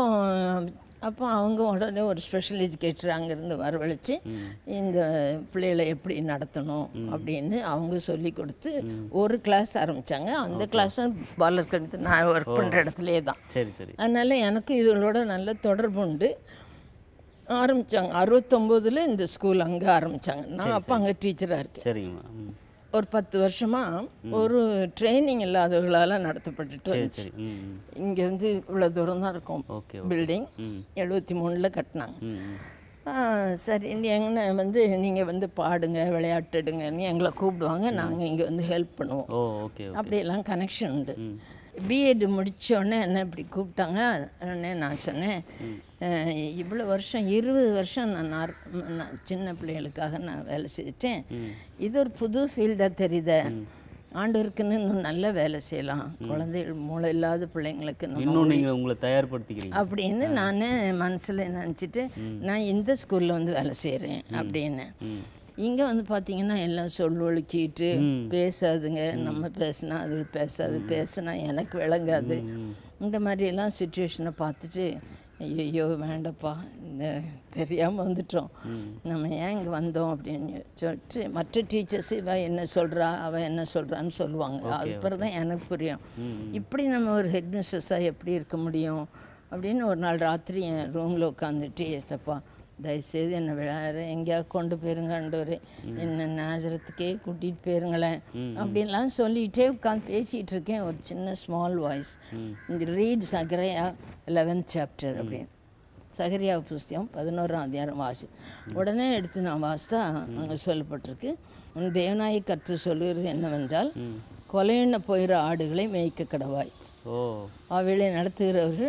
அப்போ அவங்க உடனே ஒரு ஸ்பெஷல் எஜுகேட்டர் அங்கேருந்து வரவழைச்சு இந்த பிள்ளைகளை எப்படி நடத்தணும் அப்படின்னு அவங்க சொல்லி கொடுத்து ஒரு கிளாஸ் ஆரம்பித்தாங்க அந்த கிளாஸும் பாலர் கணித்து நான் ஒர்க் பண்ணுற இடத்துலையே தான் சரி சரி அதனால் எனக்கு இவங்களோட நல்ல தொடர்பு உண்டு ஆரம்பித்தாங்க அறுபத்தொம்போதில் இந்த ஸ்கூல் அங்கே ஆரம்பித்தாங்க நான் அப்போ அங்கே டீச்சராக இருக்கேன் சரிங்கம்மா ம் ஒரு பத்து வருஷமாக ஒரு ட்ரைனிங் இல்லாதவர்களால் நடத்தப்பட்டுட்டு சரி வந்துச்சு சரி ம் ம். இங்கேருந்து இவ்வளோ தூரம் தான் இருக்கும் ஓகே பில்டிங் எழுபத்தி மூணில் கட்டினாங்க ம் ம் ஆ, சரி எங்கன்னு வந்து நீங்கள் வந்து பாடுங்க விளையாட்டுடுங்கன்னு எங்களை கூப்பிடுவாங்க நாங்கள் இங்கே வந்து ஹெல்ப் பண்ணுவோம் ஓ ஓகே ஓகே அப்படியெல்லாம் கனெக்ஷன் உண்டு பிஎட் உடனே என்ன இப்படி கூப்பிட்டாங்க உடனே நான் சொன்னேன் அஹ், இவ்வளோ வருஷம் இருபது வருஷம் நான் நார்- நான் சின்ன பிள்ளைகளுக்காக நான் வேலை செஞ்சுட்டேன் இது ஒரு புது ஃபீல்டாக தெரியுதே ஆண்டவருக்குன்னு இன்னும் நல்ல வேலை செய்யலாம் குழந்தைகள் மூளை இல்லாத பிள்ளைங்களுக்கு நம்ம இன்னும் நீங்கள் உங்களை தயார்படுத்திக்கிறீங்க அப்படின்னு நான் மனசில் நினச்சிட்டு நான் இந்த ஸ்கூலில் வந்து வேலை செய்கிறேன் அப்படின்னு இங்கே வந்து பார்த்தீங்கன்னா எல்லாம் சொல்லொழுக்கிட்டு பேசாதுங்க நம்ம பேசினா அது பேசாது பேசினா எனக்கு விளங்காது இந்த மாதிரியெல்லாம் சுச்சுவேஷனை பார்த்துட்டு ஐயோ வேண்டப்பா இந்த தெரியாமல் வந்துட்டோம் நம்ம ஏன் இங்கே வந்தோம் அப்படின்னு சொல்லிட்டு மற்ற டீச்சர்ஸ் இவ என்ன சொல்கிறா அவள் என்ன சொல்கிறான்னு சொல்லுவாங்க அதுக்கப்புறம் தான் எனக்கு புரியும் இப்படி நம்ம ஒரு ஹெட் மிஸ்ட்ரஸாக எப்படி இருக்க முடியும் அப்படின்னு ஒரு நாள் ராத்திரி என் ரூமில் உட்காந்துட்டு ஏசப்பா தயவுசெய்து என்னை வேறு எங்கேயாவது கொண்டு போயிருங்க ஆண்டவரே என்ன நாசரத்துக்கே கூட்டிகிட்டு போயிருங்களேன் அப்படின்லாம் சொல்லிகிட்டே உட்காந்து பேசிகிட்டு இருக்கேன் ஒரு சின்ன ஸ்மால் வாய்ஸ் இந்த ரீட் சகரையா லெவன்த் சாப்டர் அப்படின்னு சகரியா புஸ்தகம் பதினோராம் அதிகாரம் வாசி உடனே எடுத்து நான் வாசித்தா அங்கே சொல்லப்பட்டிருக்கு உன் தேவனாயை கற்று சொல்லுகிறது என்னவென்றால் கொலையின போயிற ஆடுகளை மேய்க்க கடவாய் ஓ அவளை நடத்துகிறவர்கள்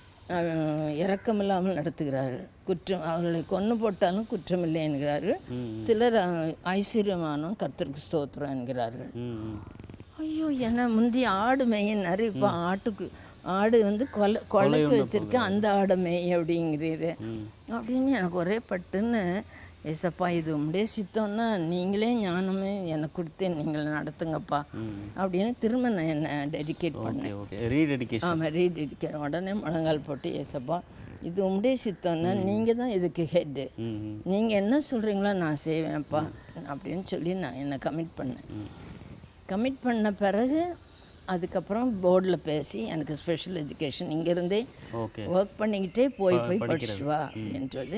அஹ், இரக்கமில்லாமல் நடத்துகிறார்கள் குற்றம் அவர்களை கொன்று போட்டாலும் குற்றமில்லை என்கிறார்கள் சிலர் அஹ், ஐஸ்வர்யமானோம் கர்த்தருக்கு ஸ்தோத்திரம் என்கிறார்கள் ம் ம் ஐயோ என்ன முந்தி ஆடு மேயினாரு இப்போ ஆட்டுக்கு ஆடு வந்து கொலை கொலைக்கு வச்சிருக்கேன் அந்த ஆடை மேய் அப்படிங்கிறீரு அப்படின்னு எனக்கு ஒரே பட்டுன்னு ஏசப்பா இது உம்முடைய சித்தம்னா நீங்களே ஞானமே எனக்கு கொடுத்து நீங்கள் நடத்துங்கப்பா அப்படின்னு திரும்ப நான் என்னை டெடிகேட் பண்ணேன் ஓகே ஓகே ரீடெடிகேஷன் ஆமாம் ரீட் அடிக்கிறேன் உடனே முழங்கால் போட்டு ஏசப்பா இது உம்முடைய சித்தம்னா நீங்கள் தான் இதுக்கு ஹெட்டு ம் ம் நீங்கள் என்ன சொல்கிறீங்களோ நான் செய்வேன்ப்பா அப்படின்னு சொல்லி நான் என்னை கமிட் பண்ணேன் கமிட் பண்ண பிறகு அதுக்கப்புறம் போர்டில் பேசி எனக்கு ஸ்பெஷல் எஜுகேஷன் இங்கேருந்தே ஓகே ஒர்க் பண்ணிக்கிட்டே போய் போய் படிச்சுட்டு வா அப்படின்னு சொல்லி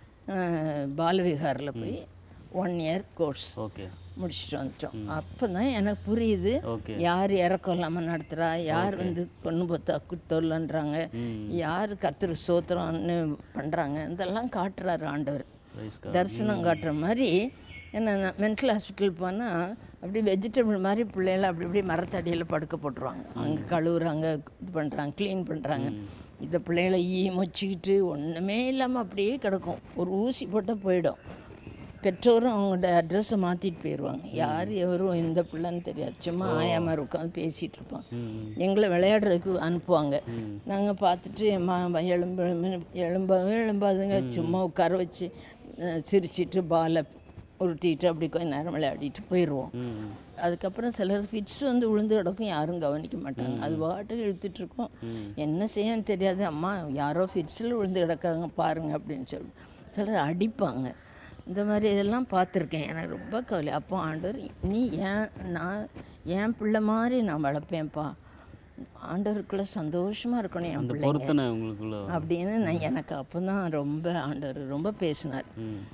அஹ், பாலவிகாரில் போய் ஒன் இயர் கோர்ஸ் ஓகே முடிச்சுட்டு வந்துட்டோம் அப்போ தான் எனக்கு புரியுது ஓகே யார் இறக்கம் இல்லாமல் நடத்துகிறா யார் வந்து கொண்டு பொத்தா குத்தொல்லன்றாங்க யார் கர்த்தர் சோத்திரம்னு பண்ணுறாங்க இதெல்லாம் காட்டுறாரு ஆண்டவர் ரைஸ் தரிசனம் காட்டுற மாதிரி என்ன மென்டல் ஹாஸ்பிட்டல் போனால் அப்படி வெஜிடபிள் மாதிரி பிள்ளைகளை அப்படி இப்படி மரத்தடியில் படுக்க போட்டுருவாங்க அங்கே கழுவுறாங்க இது பண்ணுறாங்க க்ளீன் பண்ணுறாங்க இந்த பிள்ளைகளை ஈ மொச்சிக்கிட்டு ஒன்றுமே இல்லாமல் அப்படியே கிடக்கும் ஒரு ஊசி போட்டால் போயிடும் பெற்றோரும் அவங்களோட அட்ரஸை மாற்றிட்டு போயிடுவாங்க யார் எவரும் எந்த பிள்ளைன்னு தெரியாது சும்மா ஆயாம உட்காந்து பேசிகிட்டு இருப்பாங்க எங்களை விளையாடுறதுக்கு அனுப்புவாங்க நாங்கள் பார்த்துட்டு மா எலும்பு எலும்பவே எலும்பாதுங்க சும்மா உட்கார வச்சு அஹ், சிரிச்சிட்டு பாலை உருட்டிட்டு அப்படி கொஞ்ச நேரம் விளையாடிட்டு போயிடுவோம் அதுக்கப்புறம் சிலர் ஃபிட்ஸ் வந்து விழுந்து கிடக்கும் யாரும் கவனிக்க மாட்டாங்க அது பாட்டுக்கு இழுத்துட்டு இருக்கோம் என்ன செய்யன்னு தெரியாது அம்மா யாரோ ஃபிட்ஸில் விழுந்து கிடக்காங்க பாருங்க அப்படின்னு சொல்லி சிலர் அடிப்பாங்க இந்த மாதிரி இதெல்லாம் பார்த்துருக்கேன் எனக்கு ரொம்ப கவலை அப்போ ஆண்டவர் நீ ஏன் நான் என் பிள்ளை மாதிரி நான் வளர்ப்பேன்ப்பா ஆண்டவருக்குள்ள சந்தோஷமாக இருக்கணும் என் அந்த பிள்ளைங்க பொருத்தனை உங்களுக்குள்ள அப்படின்னு நான் எனக்கு அப்போ தான் ரொம்ப ஆண்டவர் ரொம்ப பேசினார்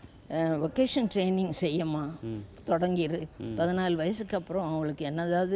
ஒகேஷன் ட்ரைனிங் செய்யம்மா தொடங்கிரு பதினாலு வயசுக்கு அப்புறம் அவங்களுக்கு என்னதாவது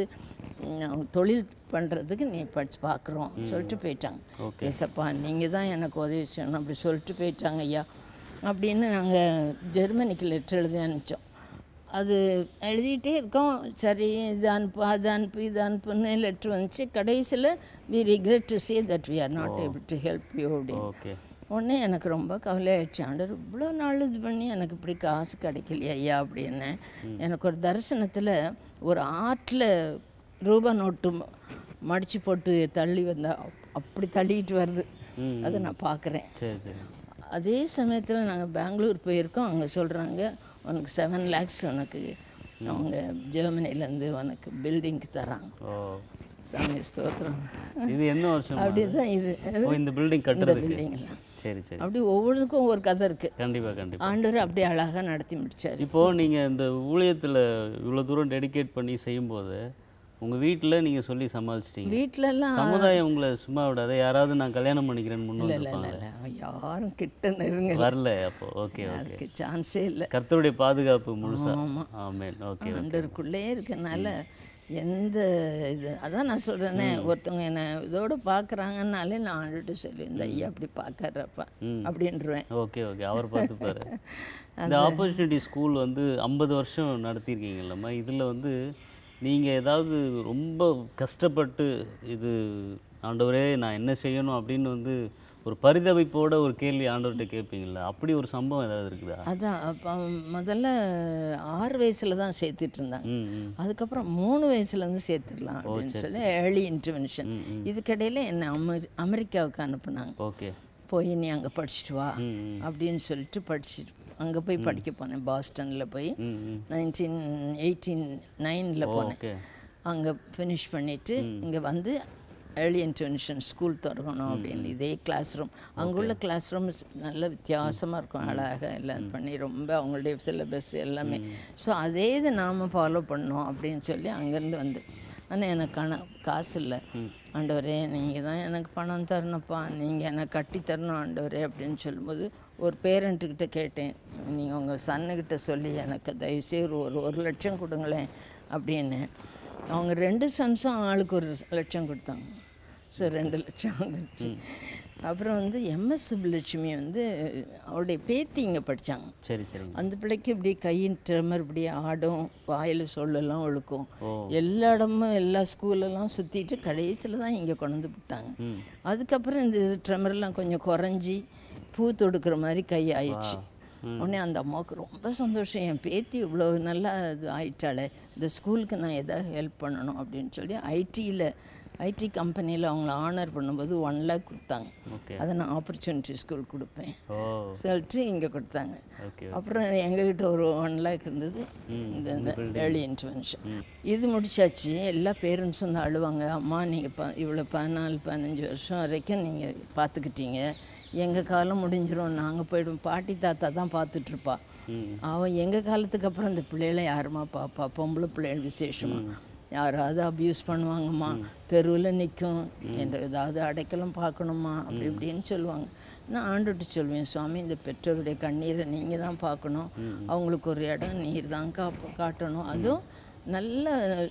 ம், தொழில் பண்ணுறதுக்கு நீ படிச்சு பார்க்குறோம் சொல்லிட்டு போயிட்டாங்க ஏசப்பா நீங்கள் தான் எனக்கு உதவி செய்யணும் அப்படி சொல்லிட்டு போயிட்டாங்க ஐயா அப்படின்னு நாங்கள் ஜெர்மனிக்கு லெட்டர் எழுதி அனுப்பிச்சோம் அது எழுதிட்டே இருக்கோம் சரி இது அனுப்பு அது அனுப்பு இது அனுப்புன்னு லெட்ரு வந்துச்சு கடைசியில் we regret to see that we are not able to help you அப்படின்னு ஓகே உடனே எனக்கு ரொம்ப கவலையாயிடுச்சு ஆண்டவர் இவ்வளோ நாள் இது பண்ணி எனக்கு இப்படி காசு கிடைக்கலையே ஐயா அப்படின்னு எனக்கு ஒரு தரிசனத்தில் ஒரு ஆற்றில் ரூபா நோட்டு ம- மடிச்சு போட்டு தள்ளி வந்தா அப்படி தள்ளிட்டு வருது அதை நான் பார்க்குறேன் சரி சரி அதே சமயத்தில் நாங்கள் பெங்களூர் போயிருக்கோம் அங்கே சொல்கிறாங்க உனக்கு செவன் லேக்ஸ் உனக்கு அவங்க ஜெர்மனிலேருந்து உனக்கு பில்டிங்க்கு தராங்க ஓ சாமி ஸ்தோத்திரம் இது என்ன வருஷம் அப்படி தான் இது ஓ இந்த பில்டிங் இந்த கட்டுறதுக்கு பில்டிங்லாம் சரி சரி அப்படி ஒவ்வொன்றுக்கும் ஒரு கதை இருக்குது கண்டிப்பா கண்டிப்பா ஆண்டவர் அப்படியே அழகாக நடத்தி முடிச்சார் இப்போ நீங்க இந்த ஊழியத்துல இவ்வளவு தூரம் டெடிகேட் பண்ணி செய்யும்போது உங்க வீட்ல நீங்க சொல்லி சமாளிச்சிட்டீங்க வீட்டிலலாம் சமுதாயம் உங்களை சும்மா விடாத யாராவது நான் கல்யாணம் பண்ணிக்கிறேன்னு முன்னு இல்லை வந்திருப்பாங்க இல்லை யாரும் கிட்ட நெருங்க வரல அப்போ ஓகே ஓகே அதுக்கு சான்ஸே இல்லை கர்த்தருடைய பாதுகாப்பு முழுசா ஆமா. ஆமென் ஓகே ஆண்டவருக்குள்ளே இருக்கனால எந்த இது அதான் நான் சொல்கிறேனே ஒருத்தவங்க என்னை இதோட பார்க்குறாங்கன்னாலே நான் ஆண்டுட்டு சொல்லி இந்த ஐயா அப்படி பார்க்கறப்பா அப்படின்றுவேன் ஓகே ஓகே அவர் பார்த்துப்பாரு இந்த ஆப்பர்ச்சுனிட்டி ஸ்கூல் வந்து ஐம்பது வருஷம் நடத்தியிருக்கீங்கல்லம்மா இதில் வந்து நீங்கள் ஏதாவது ரொம்ப கஷ்டப்பட்டு இது ஆண்டவரே நான் என்ன செய்யணும் அப்படின்னு வந்து ஒரு பரிதவிப்போட ஒரு கேள்வி ஆண்டவர்கிட்ட கேட்பீங்களா அப்படி ஒரு சம்பவம் ஏதாவது இருக்குதா அதான் அப்போ முதல்ல ஆறு வயசில் தான் சேர்த்துட்டு இருந்தாங்க ம் ம் அதுக்கப்புறம் மூணு வயசுலேருந்து சேர்த்துடலாம் அப்படின்னு சொல்லி ஏர்லி இன்டர்வென்ஷன் இதுக்கிடையில் என்னை அமெரி அமெரிக்காவுக்கு அனுப்புனாங்க ஓகே போய் நீ அங்கே படிச்சுட்டு வா ம் ம் அப்படின்னு சொல்லிட்டு படிச்சுட்டு அங்கே போய் படிக்க போனேன் பாஸ்டனில் போய் ம் ம் நைன்டீன் எயிட்டீன் நைனில் போனேன் ஓகே அங்கே ஃபினிஷ் பண்ணிவிட்டு இங்கே வந்து ஏர்லி இன்டர்வென்ஷன் ஸ்கூல் தொடங்கணும் அப்படின்னு இதே கிளாஸ் ரூம் அங்குள்ள கிளாஸ் ரூம்ஸ் நல்ல வித்தியாசமாக இருக்கும் அழகாக எல்லாம் பண்ணி ரொம்ப அவங்களுடைய சிலபஸ் எல்லாமே ஸோ அதே இது நாம் ஃபாலோ பண்ணோம் அப்படின்னு சொல்லி அங்கேருந்து வந்து ஆனால் எனக்கு கண காசு இல்லை ஆண்டவரே நீங்கள் தான் எனக்கு பணம் தரணும்ப்பா நீங்கள் எனக்கு கட்டி தரணும் ஆண்டவரே அப்படின்னு சொல்லும்போது ஒரு பேரண்ட்டுக்கிட்ட கேட்டேன் நீங்கள் உங்கள் சன்னுக்கிட்ட சொல்லி எனக்கு தயவுசெய்து ஒரு ஒரு லட்சம் கொடுங்களேன் அப்படின்னு அவங்க ரெண்டு சன்ஸும் ஆளுக்கு ஒரு லட்சம் கொடுத்தாங்க ஸோ ரெண்டு லட்சம் வந்துருச்சு அப்புறம் வந்து எம்எஸ் சுப்புலட்சுமி வந்து அவளுடைய பேத்தி இங்கே படித்தாங்க சரி சரிங்க அந்த பிள்ளைக்கு இப்படி கையின் ட்ரெமர் இப்படி ஆடும் வாயில் சொல்லலாம் ஒழுக்கும் எல்லா இடமும் எல்லா ஸ்கூலெல்லாம் சுற்றிட்டு கடைசியில் தான் இங்கே கொண்டு வந்து விட்டாங்க அதுக்கப்புறம் இந்த ட்ரெமர்லாம் கொஞ்சம் குறைஞ்சி பூ தொடுக்கிற மாதிரி கை ஆயிடுச்சு உடனே அந்த அம்மாவுக்கு ரொம்ப சந்தோஷம் என் பேத்தி இவ்வளோ நல்லா இது ஆயிட்டாளே இந்த ஸ்கூலுக்கு நான் எதாவது ஹெல்ப் பண்ணணும் அப்படின்னு சொல்லி ஐடியில் ஐடி கம்பெனியில் அவங்கள ஆனர் பண்ணும்போது ஒன் லேக் கொடுத்தாங்க ஓகே அதை நான் ஆப்பர்ச்சுனிட்டி ஸ்கூல் கொடுப்பேன் ஓ சொல்லிட்டு இங்கே கொடுத்தாங்க ஓகே அப்புறம் எங்ககிட்ட ஒரு ஒன் லேக் இருந்தது இந்த இந்த ஏர்லி இன்டர்வென்ஷன் இது முடிச்சாச்சு எல்லா பேரண்ட்ஸும் தான் அழுவாங்க அம்மா நீங்கள் ப இவ்வளோ பதினாலு பதினஞ்சு வருஷம் வரைக்கும் நீங்கள் பார்த்துக்கிட்டீங்க எங்கள் காலம் முடிஞ்சிரும் நாங்கள் போயிடுவோம் பாட்டி தாத்தா தான் பார்த்துட்ருப்பா அவன் எங்கள் காலத்துக்கு அப்புறம் இந்த பிள்ளைகளை யாருமா பாப்பா பொம்பளை பிள்ளைகள் விசேஷமா யாராவது அப்யூஸ் பண்ணுவாங்கம்மா தெருவில் நிற்கும் என்ற ஏதாவது அடைக்கலம் பார்க்கணுமா அப்படி இப்படின்னு சொல்லுவாங்க நான் ஆண்டுட்டு சொல்வேன் சுவாமி இந்த பெற்றோருடைய கண்ணீரை நீங்கள் தான் பார்க்கணும் அவங்களுக்கு ஒரு இடம் நீர் தான் காப்ப காட்டணும் அதுவும் நல்ல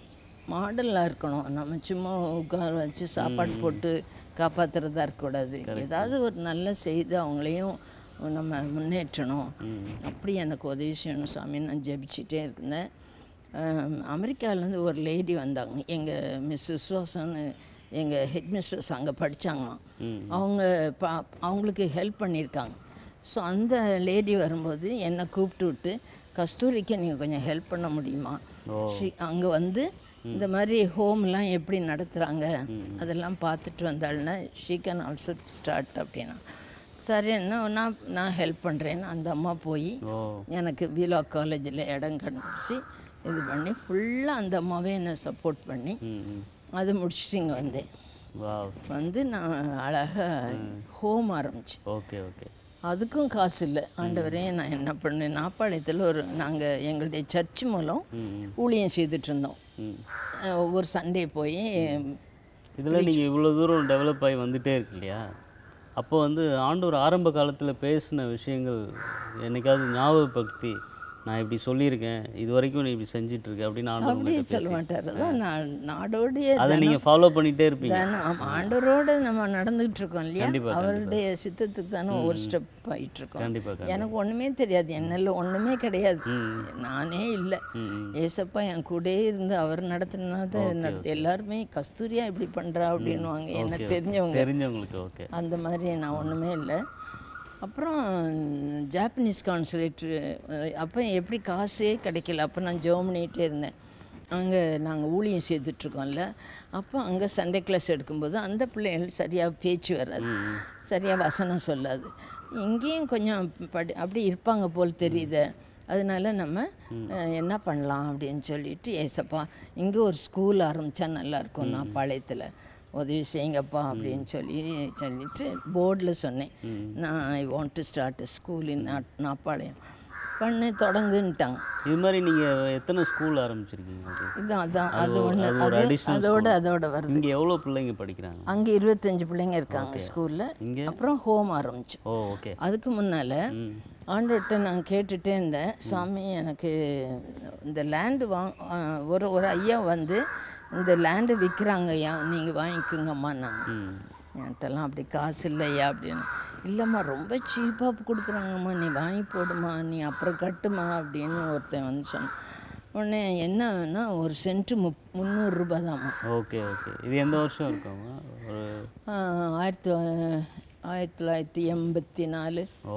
மாடலாக இருக்கணும் நம்ம சும்மா உட்கார வச்சு சாப்பாடு போட்டு காப்பாற்றுறதா இருக்கக்கூடாது ஏதாவது ஒரு நல்ல செய்து அவங்களையும் நம்ம முன்னேற்றணும் அப்படி எனக்கு உதவி செய்யணும் சாமி நான் ஜெபிச்சிட்டே இருந்தேன் அமெரிக்காவிலேருந்து ஒரு லேடி வந்தாங்க எங்கள் மிஸ் விஸ்வாசன்னு எங்கள் ஹெட்மிஸ்டர்ஸ் அங்கே படித்தாங்களாம் அவங்க பா அவங்களுக்கு ஹெல்ப் பண்ணியிருக்காங்க ஸோ அந்த லேடி வரும்போது என்னை கூப்பிட்டு விட்டு கஸ்தூரிக்கு நீங்கள் கொஞ்சம் ஹெல்ப் பண்ண முடியுமா ஷி அங்கே வந்து இந்த மாதிரி ஹோம்லாம் எப்படி நடத்துகிறாங்க அதெல்லாம் பார்த்துட்டு வந்தாள்னா ஷீ கேன் ஆல்சோ ஸ்டார்ட் அப்படின்னா சரி என்ன நான் நான் ஹெல்ப் பண்ணுறேன்னு அந்த அம்மா போய் ஓ எனக்கு வீலா காலேஜில் இடம் கண்டுபிடிச்சி இது பண்ணி ஃபுல்லாக அந்த அம்மாவே என்னை சப்போர்ட் பண்ணி ம் ம் அது முடிச்சுட்டு இங்கே வந்தேன் வாவ் வந்து நான் அழகாக ஹோம் ஆரம்பித்தேன் ஓகே ஓகே அதுக்கும் காசு இல்லை ஆண்டவரே நான் என்ன பண்ணேன் நாப்பாளையத்தில் ஒரு நாங்கள் எங்களுடைய சர்ச் மூலம் ஊழியம் செய்துட்டு இருந்தோம் ம் அஹ் ஒவ்வொரு சண்டே போய் இதில் நீங்கள் இவ்வளோ தூரம் டெவலப் ஆகி வந்துட்டே இருக்கு இல்லையா அப்போ வந்து ஆண்டவர் ஆரம்ப காலத்தில் பேசின விஷயங்கள் என்னைக்காவது ஞாபகப்படுத்தி நான் இப்படி சொல்லியிருக்கேன் இது வரைக்கும் நீ இப்படி செஞ்சிட்டு இருக்க அப்படின்னு ஆண்டவர் அப்படியே உங்கள்கிட்ட சொல்ல மாட்டார் அதான் நான் நாடோடைய அதை நீங்கள் ஃபாலோ பண்ணிகிட்டே இருப்பீங்க தானே ஆமாம் ஆண்டவரோட நம்ம நடந்துகிட்டு இருக்கோம் இல்லையா கண்டிப்பா, அவருடைய சித்தத்துக்கு தானே ஒவ்வொரு ஸ்டெப் ஆகிட்டு இருக்கோம் கண்டிப்பாக எனக்கு ஒன்றுமே தெரியாது என்னில் ஒன்றுமே கிடையாது நானே இல்லை ஏசப்பா என் கூடயே இருந்து அவர் நடத்தினதை நடத்தி எல்லாருமே கஸ்தூரியா இப்படி பண்ணுறா அப்படின்வாங்க எனக்கு தெரிஞ்சவங்க தெரிஞ்சவங்களுக்கு ஓகே அந்த மாதிரி நான் ஒன்றுமே இல்லை அப்புறம் ஜாப்பனீஸ் கான்சுலேட் அப்போ எப்படி காசே கிடைக்கல அப்போ நான் ஜெர்மனிட்டே இருந்தேன் அங்கே நாங்கள் ஊழியம் செய்துட்ருக்கோம்ல அப்போ அங்கே சண்டே கிளாஸ் எடுக்கும்போது அந்த பிள்ளைகள் சரியாக பேச்சு வராது சரியாக வசனம் சொல்லாது இங்கேயும் கொஞ்சம் படி அப்படி இருப்பாங்க போல் தெரியுது அதனால நம்ம அஹ், என்ன பண்ணலாம் அப்படின்னு சொல்லிட்டு ஏசப்பா இங்கே ஒரு ஸ்கூல் ஆரம்பித்தா நல்லாயிருக்கும் நான் பாளையத்தில் உதவி செய்யுங்கப்பா அப்படின்னு சொல்லி சொல்லிட்டு போர்டில் சொன்னேன் நான் I want to start school in Nappalayam பண்ணு தொடங்குன்ட்டாங்க இது மாதிரி நீங்கள் எத்தனை ஸ்கூல் ஆரம்பிச்சிருக்கீங்க அது இதான் அதான் அது ஒரு- ஒன்று அது ஒரு அது additional அதோட அதோட வருது இங்கே எவ்வளோ பிள்ளைங்க படிக்கிறாங்க அங்கே இருபத்தஞ்சு பிள்ளைங்க இருக்காங்க ஸ்கூலில் இங்கே அப்புறம் ஹோம் ஆரம்பித்தோம் ஓ ஓகே அதுக்கு முன்னால் ஆண்டவர்கிட்ட நான் கேட்டுட்டே இருந்தேன் சாமி எனக்கு இந்த லேண்டு வாங் ஆ, ஒரு ஒரு ஐயா வந்து இந்த லேண்டு விற்கிறாங்க ஐயா நீங்கள் வாங்கிக்கோங்கம்மா நாங்கள் ம் என்கிட்டலாம் அப்படி காசு இல்லையா அப்படின்னு இல்லைம்மா ரொம்ப சீப்பாக கொடுக்குறாங்கம்மா நீ வாங்கி போடுமா நீ அப்புறம் கட்டுமா அப்படின்னு ஒருத்தன் வந்து சொன்னான் உடனே என்னன்னா ஒரு சென்ட்டு முப் முந்நூறுரூபா தாம்மா ஓகே ஓகே இது எந்த வருஷம் இருக்குங்க ஒரு ஆயிரத்தி தொ- ஆயிரத்தி தொள்ளாயிரத்தி எண்பத்தி நாலு ஓ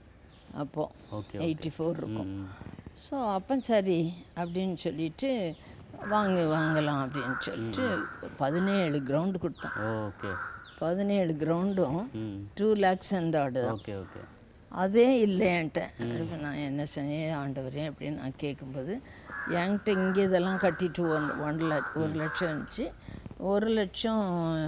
அப்போது ஓகே எயிட்டி ஃபோர் இருக்கும் ம் ஸோ அப்போ சரி அப்படின்னு சொல்லிட்டு வாங்க வாங்கலாம் அப்படின்னு சொல்லிட்டு பதினேழு கிரவுண்டு கொடுத்தான் ஓ ஓகே பதினேழு கிரவுண்டும் ம் டூ லேக்ஸ் ஹண்ட்ரடு தான் ஓகே ஓகே அதே இல்லை என்கிட்ட இப்ப நான் என்ன செஞ்சேன் ஆண்டவரே அப்படின்னு நான் கேட்கும்போது என்கிட்ட இங்கே இதெல்லாம் கட்டிட்டு ஒன் ஒன் லட்ச ஒரு லட்சம் இருந்துச்சு ஒரு லட்சம்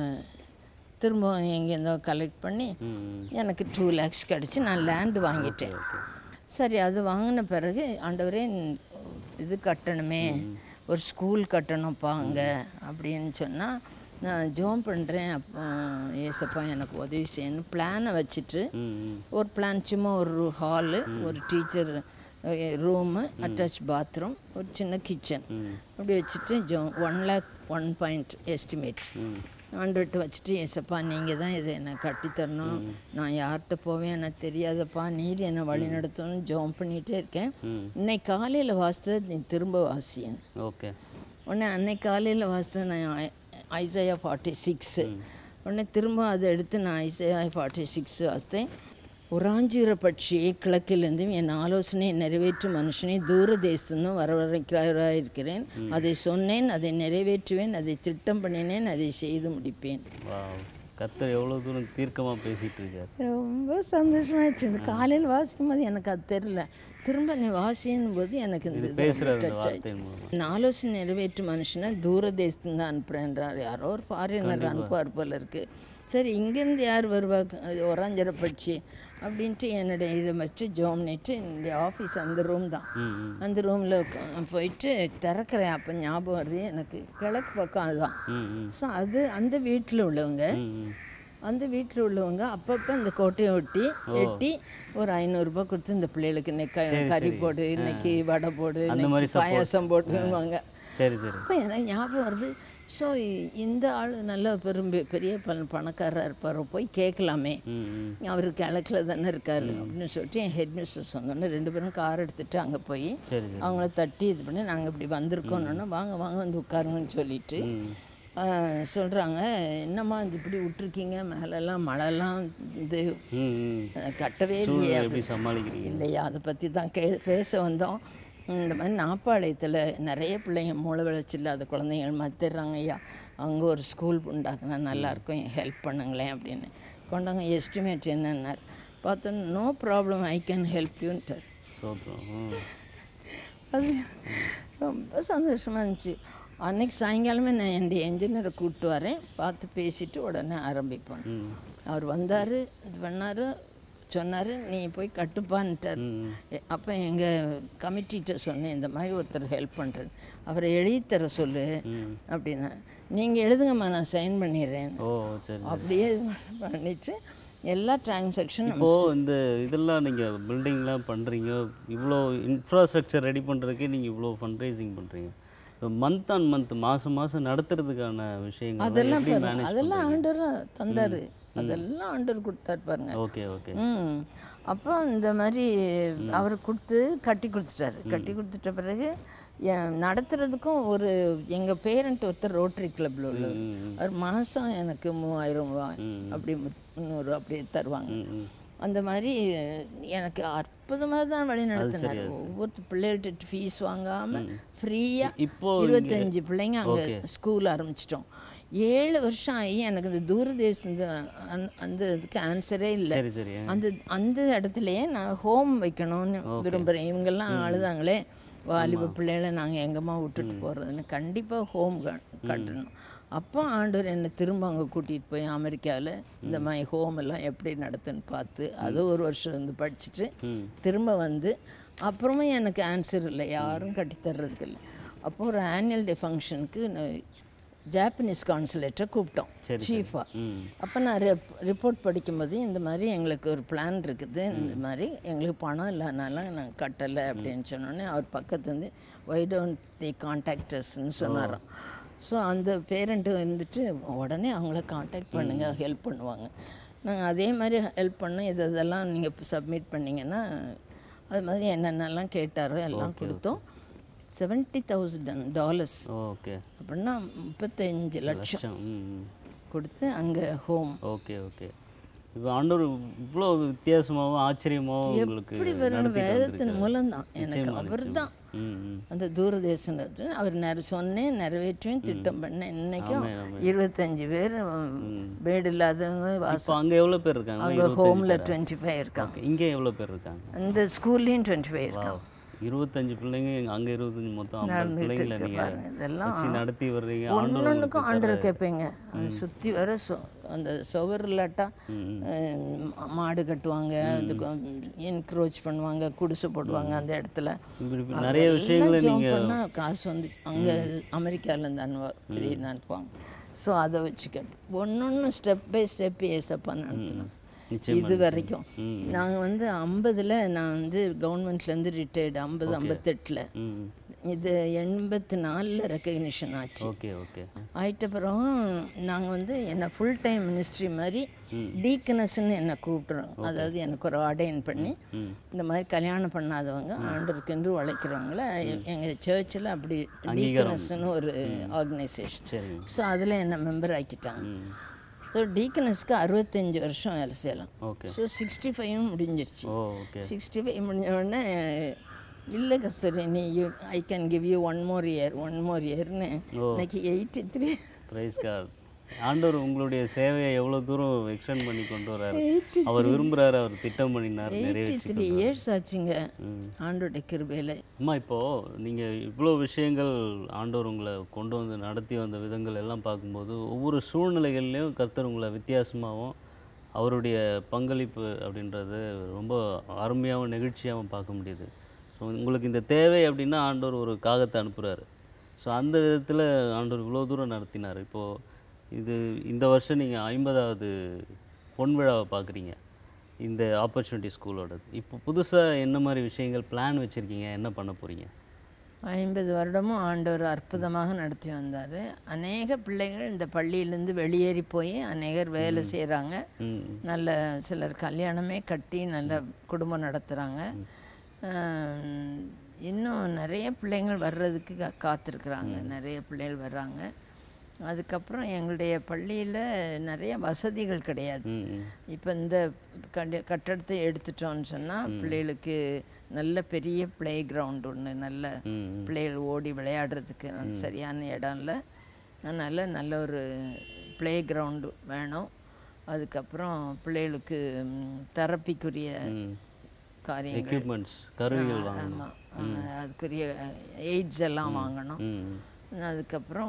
திரும்ப எங்கேருந்தோ கலெக்ட் பண்ணி ம் எனக்கு டூ லேக்ஸ் கிடச்சி நான் லேண்டு வாங்கிட்டேன் ஓகே சரி அது வாங்கின பிறகு ஆண்டவரே ந- இது கட்டணுமே ஒரு ஸ்கூல் கட்டணும்ப்பா அங்கே அப்படின்னு சொன்னால் நான் ஜோம் பண்ணுறேன் அப்போ ஏசப்பா எனக்கு உதவி செய்யணும் பிளானை வச்சுட்டு ம் ம் ஒரு பிளான் சும்மா ஒரு ஹாலு ஒரு டீச்சர் ரூமு அட்டாச் பாத்ரூம் ஒரு சின்ன கிச்சன் ம் அப்படி வச்சுட்டு ஜோ one lakh one point estimate ம் ஆண்டுகிட்ட வச்சுட்டு ஏசப்பா நீங்கள் தான் இதை என்னை கட்டித்தரணும் நான் யார்கிட்ட போவேன் எனக்கு தெரியாதப்பா நீர் என்னை வழி நடத்தணும்னு ஜோம் பண்ணிகிட்டே இருக்கேன் ம் இன்னைக்கு காலையில் வாசித்தது நீ திரும்ப வாசியன் ஓகே உடனே அன்னைக்கு காலையில் வாசித்தது நான் ஐசையா ஃபார்ட்டி சிக்ஸு உடனே திரும்ப அதை எடுத்து நான் ஐசையா ஃபார்ட்டி சிக்ஸ் வாசித்தேன் உராஞ்சிற பட்சியை கிழக்கிலிருந்தும் என் ஆலோசனையை நிறைவேற்றும் மனுஷனை தூர தேசத்தும் வரவழைக்கிறாராக இருக்கிறேன் அதை சொன்னேன் அதை நிறைவேற்றுவேன் அதை திட்டம் பண்ணினேன் அதை செய்து முடிப்பேன் வா கத்தர் எவ்வளோ தூரம் தீர்க்கமாக பேசிகிட்டு இருக்கார் ரொம்ப சந்தோஷமாயிடுச்சு இந்த காலையில் வாசிக்கும் போது எனக்கு அது தெரில திரும்ப நீ வாசியும் போது எனக்கு இந்த இது பேசுகிற அந்த touch ஆயிடுச்சு. வார்த்தையின் மூலமாக நான் ஆலோசனை நிறைவேற்றும் மனுஷனை தூர தேசத்துக்கு தான் அனுப்புகிறேன்றார் யாரோ ஒரு ஃபாரினர் அனுப்புவார் போல இருக்குது சரி இங்கேருந்து யார் வருவா அது ஒராஞ்சர பட்சி அப்படின்ட்டு என்னுடைய இதை வச்சு ஜோம்னிட்டு என்னுடைய ஆஃபீஸ் அந்த ரூம் தான் ம் ம் அந்த ரூமில் போயிட்டு திறக்கிறேன் அப்போ ஞாபகம் வருது எனக்கு கிழக்கு பக்கம் அதுதான் ம் ம் ஸோ அது அந்த வீட்டில் உள்ளவங்க ம் ம் அந்த வீட்டில் உள்ளவங்க அப்பப்போ அந்த கோட்டையை ஒட்டி வெட்டி ஒரு ஐநூறுரூபா கொடுத்து இந்த பிள்ளைகளுக்கு இன்னைக்கு க- கறி போடு இன்னைக்கு வடை போடு இன்னைக்கு பாயாசம் போட்டுருவாங்க சரி சரி அப்போ எனக்கு ஞாபகம் வருது ஸோ இந்த ஆள் நல்ல பெரும் பெ- பெரிய பண பணக்காரராக இருப்பார் போய் கேட்கலாமே ம் ம் அவர் கிழக்கில் தானே இருக்கார் அப்படின்னு சொல்லிட்டு என் ஹெட் மிஸ்டர் சொன்னோன்னே ரெண்டு பேரும் கார் எடுத்துகிட்டு அங்கே போய் சரி சரி அவங்கள தட்டி இது பண்ணி நாங்கள் இப்படி வந்திருக்கோன்னு வாங்க வாங்க வந்து உட்காருங்கன்னு சொல்லிட்டு ம் சொல்கிறாங்க என்னம்மா இது இப்படி விட்டுருக்கீங்க மேலெல்லாம் மழைலாம் இது ம் ம் அஹ், கட்டவே இல்லையே சூழ்நிலை எப்படி சமாளிக்கிறீங்க இல்லையா அதை பற்றி தான் கே பேச வந்தோம் இந்த மாதிரி நாப்பாளையத்தில் நிறைய பிள்ளைங்க மூளை வளர்ச்சி இல்லாத குழந்தைகள் மத்திடுறாங்க ஐயா அங்கே ஒரு ஸ்கூல் உண்டாக்குனா நல்லாயிருக்கும் ஹெல்ப் பண்ணுங்களேன் அப்படின்னு கொண்டாங்க எஸ்டிமேட் என்னன்னார் பார்த்தோம் no problem I can help யூன்ட்டார் சோத்திரம் ம் அது ரொம்ப சந்தோஷமாக இருந்துச்சு அன்னைக்கு சாயங்காலமே நான் என் என்ஜினியரை கூப்பிட்டு வரேன் பார்த்து பேசிட்டு உடனே ஆரம்பிப்போம் ம் அவர் வந்தார் இது பண்ணார் சொன்னார் நீ போய் கட்டுப்பான்ட்டார் அப்போ எங்கள் கமிட்டிகிட்ட சொன்னேன் இந்த மாதிரி ஒருத்தர் ஹெல்ப் பண்ணுறேன் அவரை எழுதி தர சொல்லு அப்படின்னா நீங்கள் எழுதுங்கம்மா நான் சைன் பண்ணிடுறேன் ஓ சரி அப்படியே இது பண்ணிட்டு எல்லா டிரான்சாக்ஷனும் இப்போ இந்த இதெல்லாம் நீங்கள் பில்டிங்லாம் பண்ணுறீங்க இவ்வளோ இன்ஃப்ராஸ்ட்ரக்சர் ரெடி பண்ணுறதுக்கே நீங்கள் இவ்வளோ ஃபண்ட் ரைசிங் பண்ணுறீங்க இப்போ மந்த் ஆன் மந்த் மாதம் மாதம் நடத்துறதுக்கான விஷயங்கள் அதெல்லாம் எப்படி பாருங்க, மேனேஜ் அதெல்லாம் ஆண்டவர் தந்தார் அதெல்லாம் ஆண்டவர் கொடுத்தாரு பாருங்க ஓகே ஓகே ம் அப்போ இந்த மாதிரி அவர் கொடுத்து கட்டி கொடுத்துட்டாரு கட்டி கொடுத்துட்ட பிறகு என் நடத்துறதுக்கும் ஒரு எங்கள் பேரண்ட் ஒருத்தர் ரோட்டரி கிளப்பில் உள்ளவர் அவர் மாதம் எனக்கு மூவாயிரம் ரூபாய் அப்படி முந்நூறு அப்படியே தருவாங்க அந்த மாதிரி எனக்கு அற்புதமாக தான் வழி நடத்தினார் ஒவ்வொரு பிள்ளைகள்கிட்ட ஃபீஸ் வாங்காமல் ஃப்ரீயாக இப்போ இருபத்தஞ்சு பிள்ளைங்க அங்கே ஸ்கூல் ஆரம்பிச்சிட்டோம் ஏழு வருஷம் ஆகி எனக்கு இந்த தூரதேசம் இந்த அந்த- அந்த இதுக்கு ஆன்சரே இல்லை சரி சரி அந்த அந்த இடத்துலையே நான் ஹோம் வைக்கணும்னு விரும்புகிறேன் இவங்கெல்லாம் அழுதாங்களே வாலிப பிள்ளைகளை நாங்கள் எங்கம்மா விட்டுட்டு போகிறதுன்னு கண்டிப்பாக ஹோம் கட்டணும் அப்போ ஆண்டவர் என்னை திரும்ப அங்கே கூட்டிகிட்டு போய் அமெரிக்காவில் இந்த மாதிரி ஹோம் எல்லாம் எப்படி நடத்துன்னு பார்த்து அது ஒரு வருஷம் இருந்து படிச்சுட்டு திரும்ப வந்து அப்புறமா எனக்கு ஆன்சர் இல்லை யாரும் கட்டித்தர்றதுக்கு இல்லை அப்போ ஒரு ஆனுவல் டே ஃபங்க்ஷனுக்கு ஜாப்பனீஸ் கான்சுலேட்டரை கூப்பிட்டோம் சீஃபாக ம் அப்போ நான் ரெப் ரிப்போர்ட் படிக்கும்போது இந்த மாதிரி எங்களுக்கு ஒரு பிளான் இருக்குது இந்த மாதிரி எங்களுக்கு பணம் இல்லைனால நான் கட்டலை அப்படின்னு சொன்னோன்னே அவர் பக்கத்துலேருந்து ஒய் டோன்ட் தி கான்டாக்டர்ஸ்னு சொன்னாராம் ஸோ அந்த பேரண்ட்டு வந்துட்டு உடனே அவங்கள காண்டாக்ட் பண்ணுங்கள் ஹெல்ப் பண்ணுவாங்க நாங்கள் அதே மாதிரி ஹெல்ப் பண்ணோம் இது இதெல்லாம் நீங்கள் சப்மிட் பண்ணிங்கன்னா அது மாதிரி என்னென்னலாம் கேட்டாரோ எல்லாம் கொடுத்தோம் செவன்ட்டி தௌசண்ட் டாலர்ஸ் ஓகே அப்படின்னா முப்பத்தஞ்சு லட்சம் லட்சம் ம் ம். கொடுத்து அங்கே ஹோம் ஓகே ஓகே இப்போ ஆண்டவர் இவ்வளோ வித்தியாசமாகவும் ஆச்சரியமாகவும் உங்களுக்கு எப்படி வரும் நடத்திட்டு வேதத்தின் வந்திருக்காரு. மூலம்தான் எனக்கு நிச்சயமா, அவர் தான் ம் ம் அந்த தூரதேசம் அவர் நிற சொன்னேன் நிறைவேற்றுவேன் திட்டம் பண்ணேன் இன்னைக்கும் இருபத்தஞ்சு பேர் வீடு இல்லாதவங்க வாச இப்போ அங்கே எவ்வளோ பேர் இருக்காங்க அங்கே ஹோமில் டுவெண்ட்டி ஃபைவ் இருக்காங்க இங்கே எவ்வளோ பேர் இருக்காங்க அந்த ஸ்கூல்லையும் டுவெண்ட்டி ஃபைவ் இருக்காங்க Wow. இருபத்தஞ்சு பிள்ளைங்க அங்கே இருபத்தஞ்சு மொத்தம் ஐம்பது பிள்ளைங்களை இருக்கு நீங்கள் பாருங்க இதெல்லாம் வச்சு நடத்தி வர்றீங்க ஆண்டவர் ஒன்னொன்றுக்கும் ஆண்டரை கேட்பீங்க சுற்றி வர சொ அந்த சுவர் இல்லாட்டா அஹ், மாடு கட்டுவாங்க அதுக்கு என்க்ரோச் பண்ணுவாங்க குடிசை போடுவாங்க அந்த இடத்துல இப்படி இப்படி நிறைய விஷயங்களை ஜோம் நீங்கள் பண்ணால் காசு வந்து அங்கே அமெரிக்காவிலேருந்து அனுவ பெரிய அனுப்புவாங்க ஸோ அதை வச்சுக்க ஒன்று ஒன்று ஸ்டெப் பை ஸ்டெப் ஏசப்பா நடத்தணும் நிச்சயமா இது வரைக்கும் நாங்கள் வந்து ஐம்பதில் நான் வந்து கவர்மெண்ட்லேருந்து ரிட்டையர்டு ஐம்பது ஐம்பத்தெட்டில் ம் இது எண்பத்தி நாலில் ரெக்கக்னிஷன் ஆச்சு ஓகே ஓகே ஆயிட்ட பிறகு நாங்கள் வந்து என்னை ஃபுல் டைம் மினிஸ்ட்ரி மாதிரி டீக்கனஸ்ன்னு என்னை கூப்பிட்றோம் அதாவது எனக்கு ஒரு ஆர்டைன் பண்ணி இந்த மாதிரி கல்யாணம் பண்ணாதவங்க ஆண்டருக்கென்று உழைக்கிறவங்கள எங்கள் சர்ச்சில் அப்படி டீக்கனஸ்ன்னு ஒரு ஆர்கனைசேஷன் சரி ஸோ அதில் என்னை மெம்பர் ஆக்கிட்டாங்க ஸோ டீக்கனஸ்க்கு அறுபத்தஞ்சு வருஷம் வேலை செய்யலாம் ஓகே ஸோ சிக்ஸ்டி ஃபைவும் முடிஞ்சிருச்சு ஓ ஓகே சிக்ஸ்டி ஃபைவ் முடிஞ்ச உடனே இல்லை கஸ்தூரி நீ you I can give you one more year one more இயர்னு இன்னைக்கு எயிட்டி த்ரீ பிரைஸ் கார்டு ஆண்டவர் உங்களுடைய சேவையை எவ்வளோ தூரம் எக்ஸ்டெண்ட் பண்ணி கொண்டு வராரு அவர் விரும்புகிறாரு அவர் திட்டம் பண்ணினார் எயிட்டி நிறைவேற்றி த்ரீ இயர்ஸ் ஆச்சுங்க ஆண்டோட கிருபையில் அம்மா இப்போது நீங்கள் இவ்வளோ விஷயங்கள் ஆண்டவர் உங்களை கொண்டு வந்து நடத்தி வந்த விதங்கள் எல்லாம் பார்க்கும்போது ஒவ்வொரு சூழ்நிலைகள்லையும் கர்த்தர் உங்களை வித்தியாசமாகவும் அவருடைய பங்களிப்பு அப்படின்றது ரொம்ப அருமையாகவும் நெகிழ்ச்சியாகவும் பார்க்க முடியுது ஸோ உங்களுக்கு இந்த தேவை அப்படின்னா ஆண்டவர் ஒரு காகத்தை அனுப்புகிறாரு ஸோ அந்த விதத்தில் ஆண்டவர் இவ்வளோ தூரம் நடத்தினார் இப்போது இது இந்த வருஷம் நீங்கள் ஐம்பதாவது பொன் விழாவை பார்க்குறீங்க இந்த ஆப்பர்ச்சுனிட்டி ஸ்கூலோட இப்போ புதுசாக என்ன மாதிரி விஷயங்கள் பிளான் வச்சுருக்கீங்க என்ன பண்ண போகிறீங்க ஐம்பது வருடமும் ஆண்டவர் அற்புதமாக நடத்தி வந்தார் அநேக பிள்ளைகள் இந்த பள்ளியிலேருந்து வெளியேறி போய் அநேகர் வேலை செய்கிறாங்க ம் நல்ல சிலர் கல்யாணமே கட்டி நல்ல குடும்பம் நடத்துகிறாங்க இன்னும் நிறைய பிள்ளைங்கள் வர்றதுக்கு கா- காத்திருக்கிறாங்க நிறைய பிள்ளைகள் வர்றாங்க அதுக்கப்புறம் எங்களுடைய பள்ளியில் நிறைய வசதிகள் கிடையாது ம் ம் இப்போ இந்த கண்ட கட்டடத்தை எடுத்துட்டோம்னு சொன்னால் பிள்ளைகளுக்கு நல்ல பெரிய ப்ளே கிரவுண்ட் ஒன்று நல்ல ம் பிள்ளைகள் ஓடி விளையாடுறதுக்கு நல்ல சரியான இடம் இல்லை அதனால் நல்ல ஒரு ப்ளே கிரவுண்டு வேணும் அதுக்கப்புறம் பிள்ளைகளுக்கு ம், தெரப்பிக்குரிய ம் காரியங்கள் எக்யூப்மெண்ட்ஸ் கருவிகள் வாங்கணும் ஆமாம் அதுக்குரிய எய்ட்ஸ் எல்லாம் வாங்கணும் ம் அதுக்கப்புறம்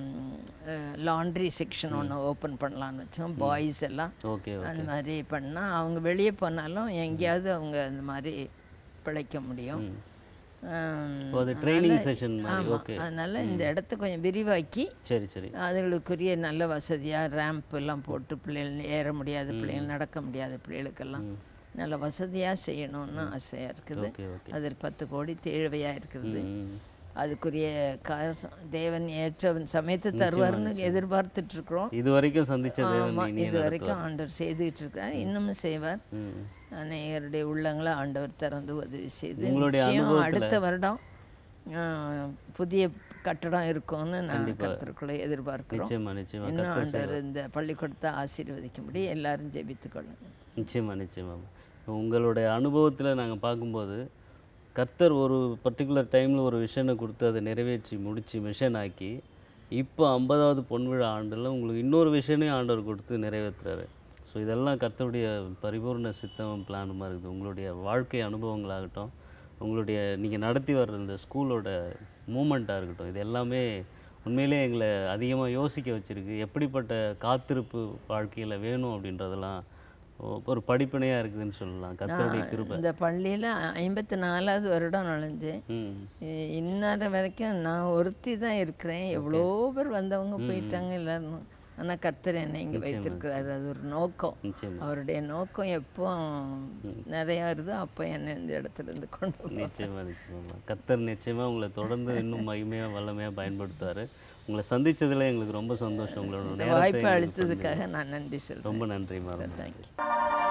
லாண்ட்ரி செக்ஷன் ஒன்று ஓப்பன் பண்ணலான்னு வச்சோம் பாய்ஸ் எல்லாம் ஓகே அந்த மாதிரி பண்ணால் அவங்க வெளியே போனாலும் எங்கேயாவது அவங்க அந்த மாதிரி பிழைக்க முடியும் ஆம், ஓ அது ட்ரைனிங் செஷன் மாதிரி ஆமா. ஓகே அதனால இந்த இடத்த கொஞ்சம் விரிவாக்கி சரி சரி அதுகளுக்குரிய நல்ல வசதியாக ரேம்ப் எல்லாம் போட்டு பிள்ளைகள் ஏற முடியாத பிள்ளைகள் நடக்க முடியாத பிள்ளைகளுக்கெல்லாம் நல்ல வசதியாக செய்யணும்னு ஆசையாக இருக்குது ஓகே ஓகே அதில் பத்து கோடி தேவையாக இருக்கிறது ம் அதுக்குரிய காசம் தேவன் ஏற்ற சமயத்தை தருவார்னு எதிர்பார்த்துட்டு இருக்கிறோம் இது வரைக்கும் சந்திச்ச தேவன் ஆமாம் இனிய இது வரைக்கும் ஆண்டவர் செய்துகிட்டு இருக்கிறார் இன்னமும் செய்வார் ம் அநேகருடைய உள்ளங்களை ஆண்டவர் திறந்து உதவி செய்து உங்களுடைய நிச்சயம் அடுத்த வருடம் ஆ, புதிய கட்டடம் இருக்கும்னு நான் கருத்திற்குள்ள எதிர்பார்க்கிறோம் நிச்சயமா நிச்சயமா இன்னும் ஆண்டவர் இந்த பள்ளிக்கூடத்தை ஆசீர்வதிக்கும்படி எல்லாரும் ஜெபித்துக் கொள்ளுங்க நிச்சயமா நிச்சயமா உங்களுடைய அனுபவத்தில் நாங்கள் பார்க்கும்போது கர்த்தர் ஒரு பர்டிகுலர் டைமில் ஒரு விஷனை கொடுத்து அதை நிறைவேற்றி முடித்து மிஷன் ஆக்கி இப்போ ஐம்பதாவது பொன்விழா ஆண்டில் உங்களுக்கு இன்னொரு விஷனையும் ஆண்டவர் கொடுத்து நிறைவேற்றுறாரு ஸோ இதெல்லாம் கர்த்தருடைய பரிபூர்ண சித்தம் பிளானுமா இருக்குது உங்களுடைய வாழ்க்கை அனுபவங்களாகட்டும் உங்களுடைய நீங்கள் நடத்தி வர்ற இந்த ஸ்கூலோட மூமெண்ட்டாக இருக்கட்டும் இது எல்லாமே உண்மையிலே எங்களை அதிகமாக யோசிக்க வச்சுருக்கு எப்படிப்பட்ட காத்திருப்பு வாழ்க்கையில் வேணும் அப்படின்றதெல்லாம் ஒ- ஒரு படிப்பினையாக இருக்குதுன்னு சொல்லலாம் கர்த்தருடைய கிருபை இந்த பள்ளியில் ஐம்பத்தி நாலாவது வருடம் நுழைஞ்சேன் ம் இ- இந்நேரம் வரைக்கும் நான் ஒருத்தி தான் இருக்கிறேன் எவ்வளோ பேர் வந்தவங்க போயிட்டாங்க எல்லாரும் ஆனால் கர்த்தர் என்னை இங்கே வைத்திருக்கிறாரு அது ஒரு நோக்கம் நிச்சயமா அவருடைய நோக்கம் எப்போ நிறையா இருதோ அப்போ என்னை இந்த இடத்துல இருந்து கொண்டு வரும். நிச்சயமா நிச்சயமா கர்த்தர் நிச்சயமா உங்களை தொடர்ந்து இன்னும் மகிமையாக வல்லமையாக பயன்படுத்துவார் உங்களை சந்திச்சதுல எங்களுக்கு ரொம்ப சந்தோஷம் உங்களோட இந்த நேரத்தை வாய்ப்பு எங்களுக்கு அளித்ததுக்காக நான் நன்றி சொல்கிறேன் ரொம்ப நன்றி மேடம் தேங்க்யூ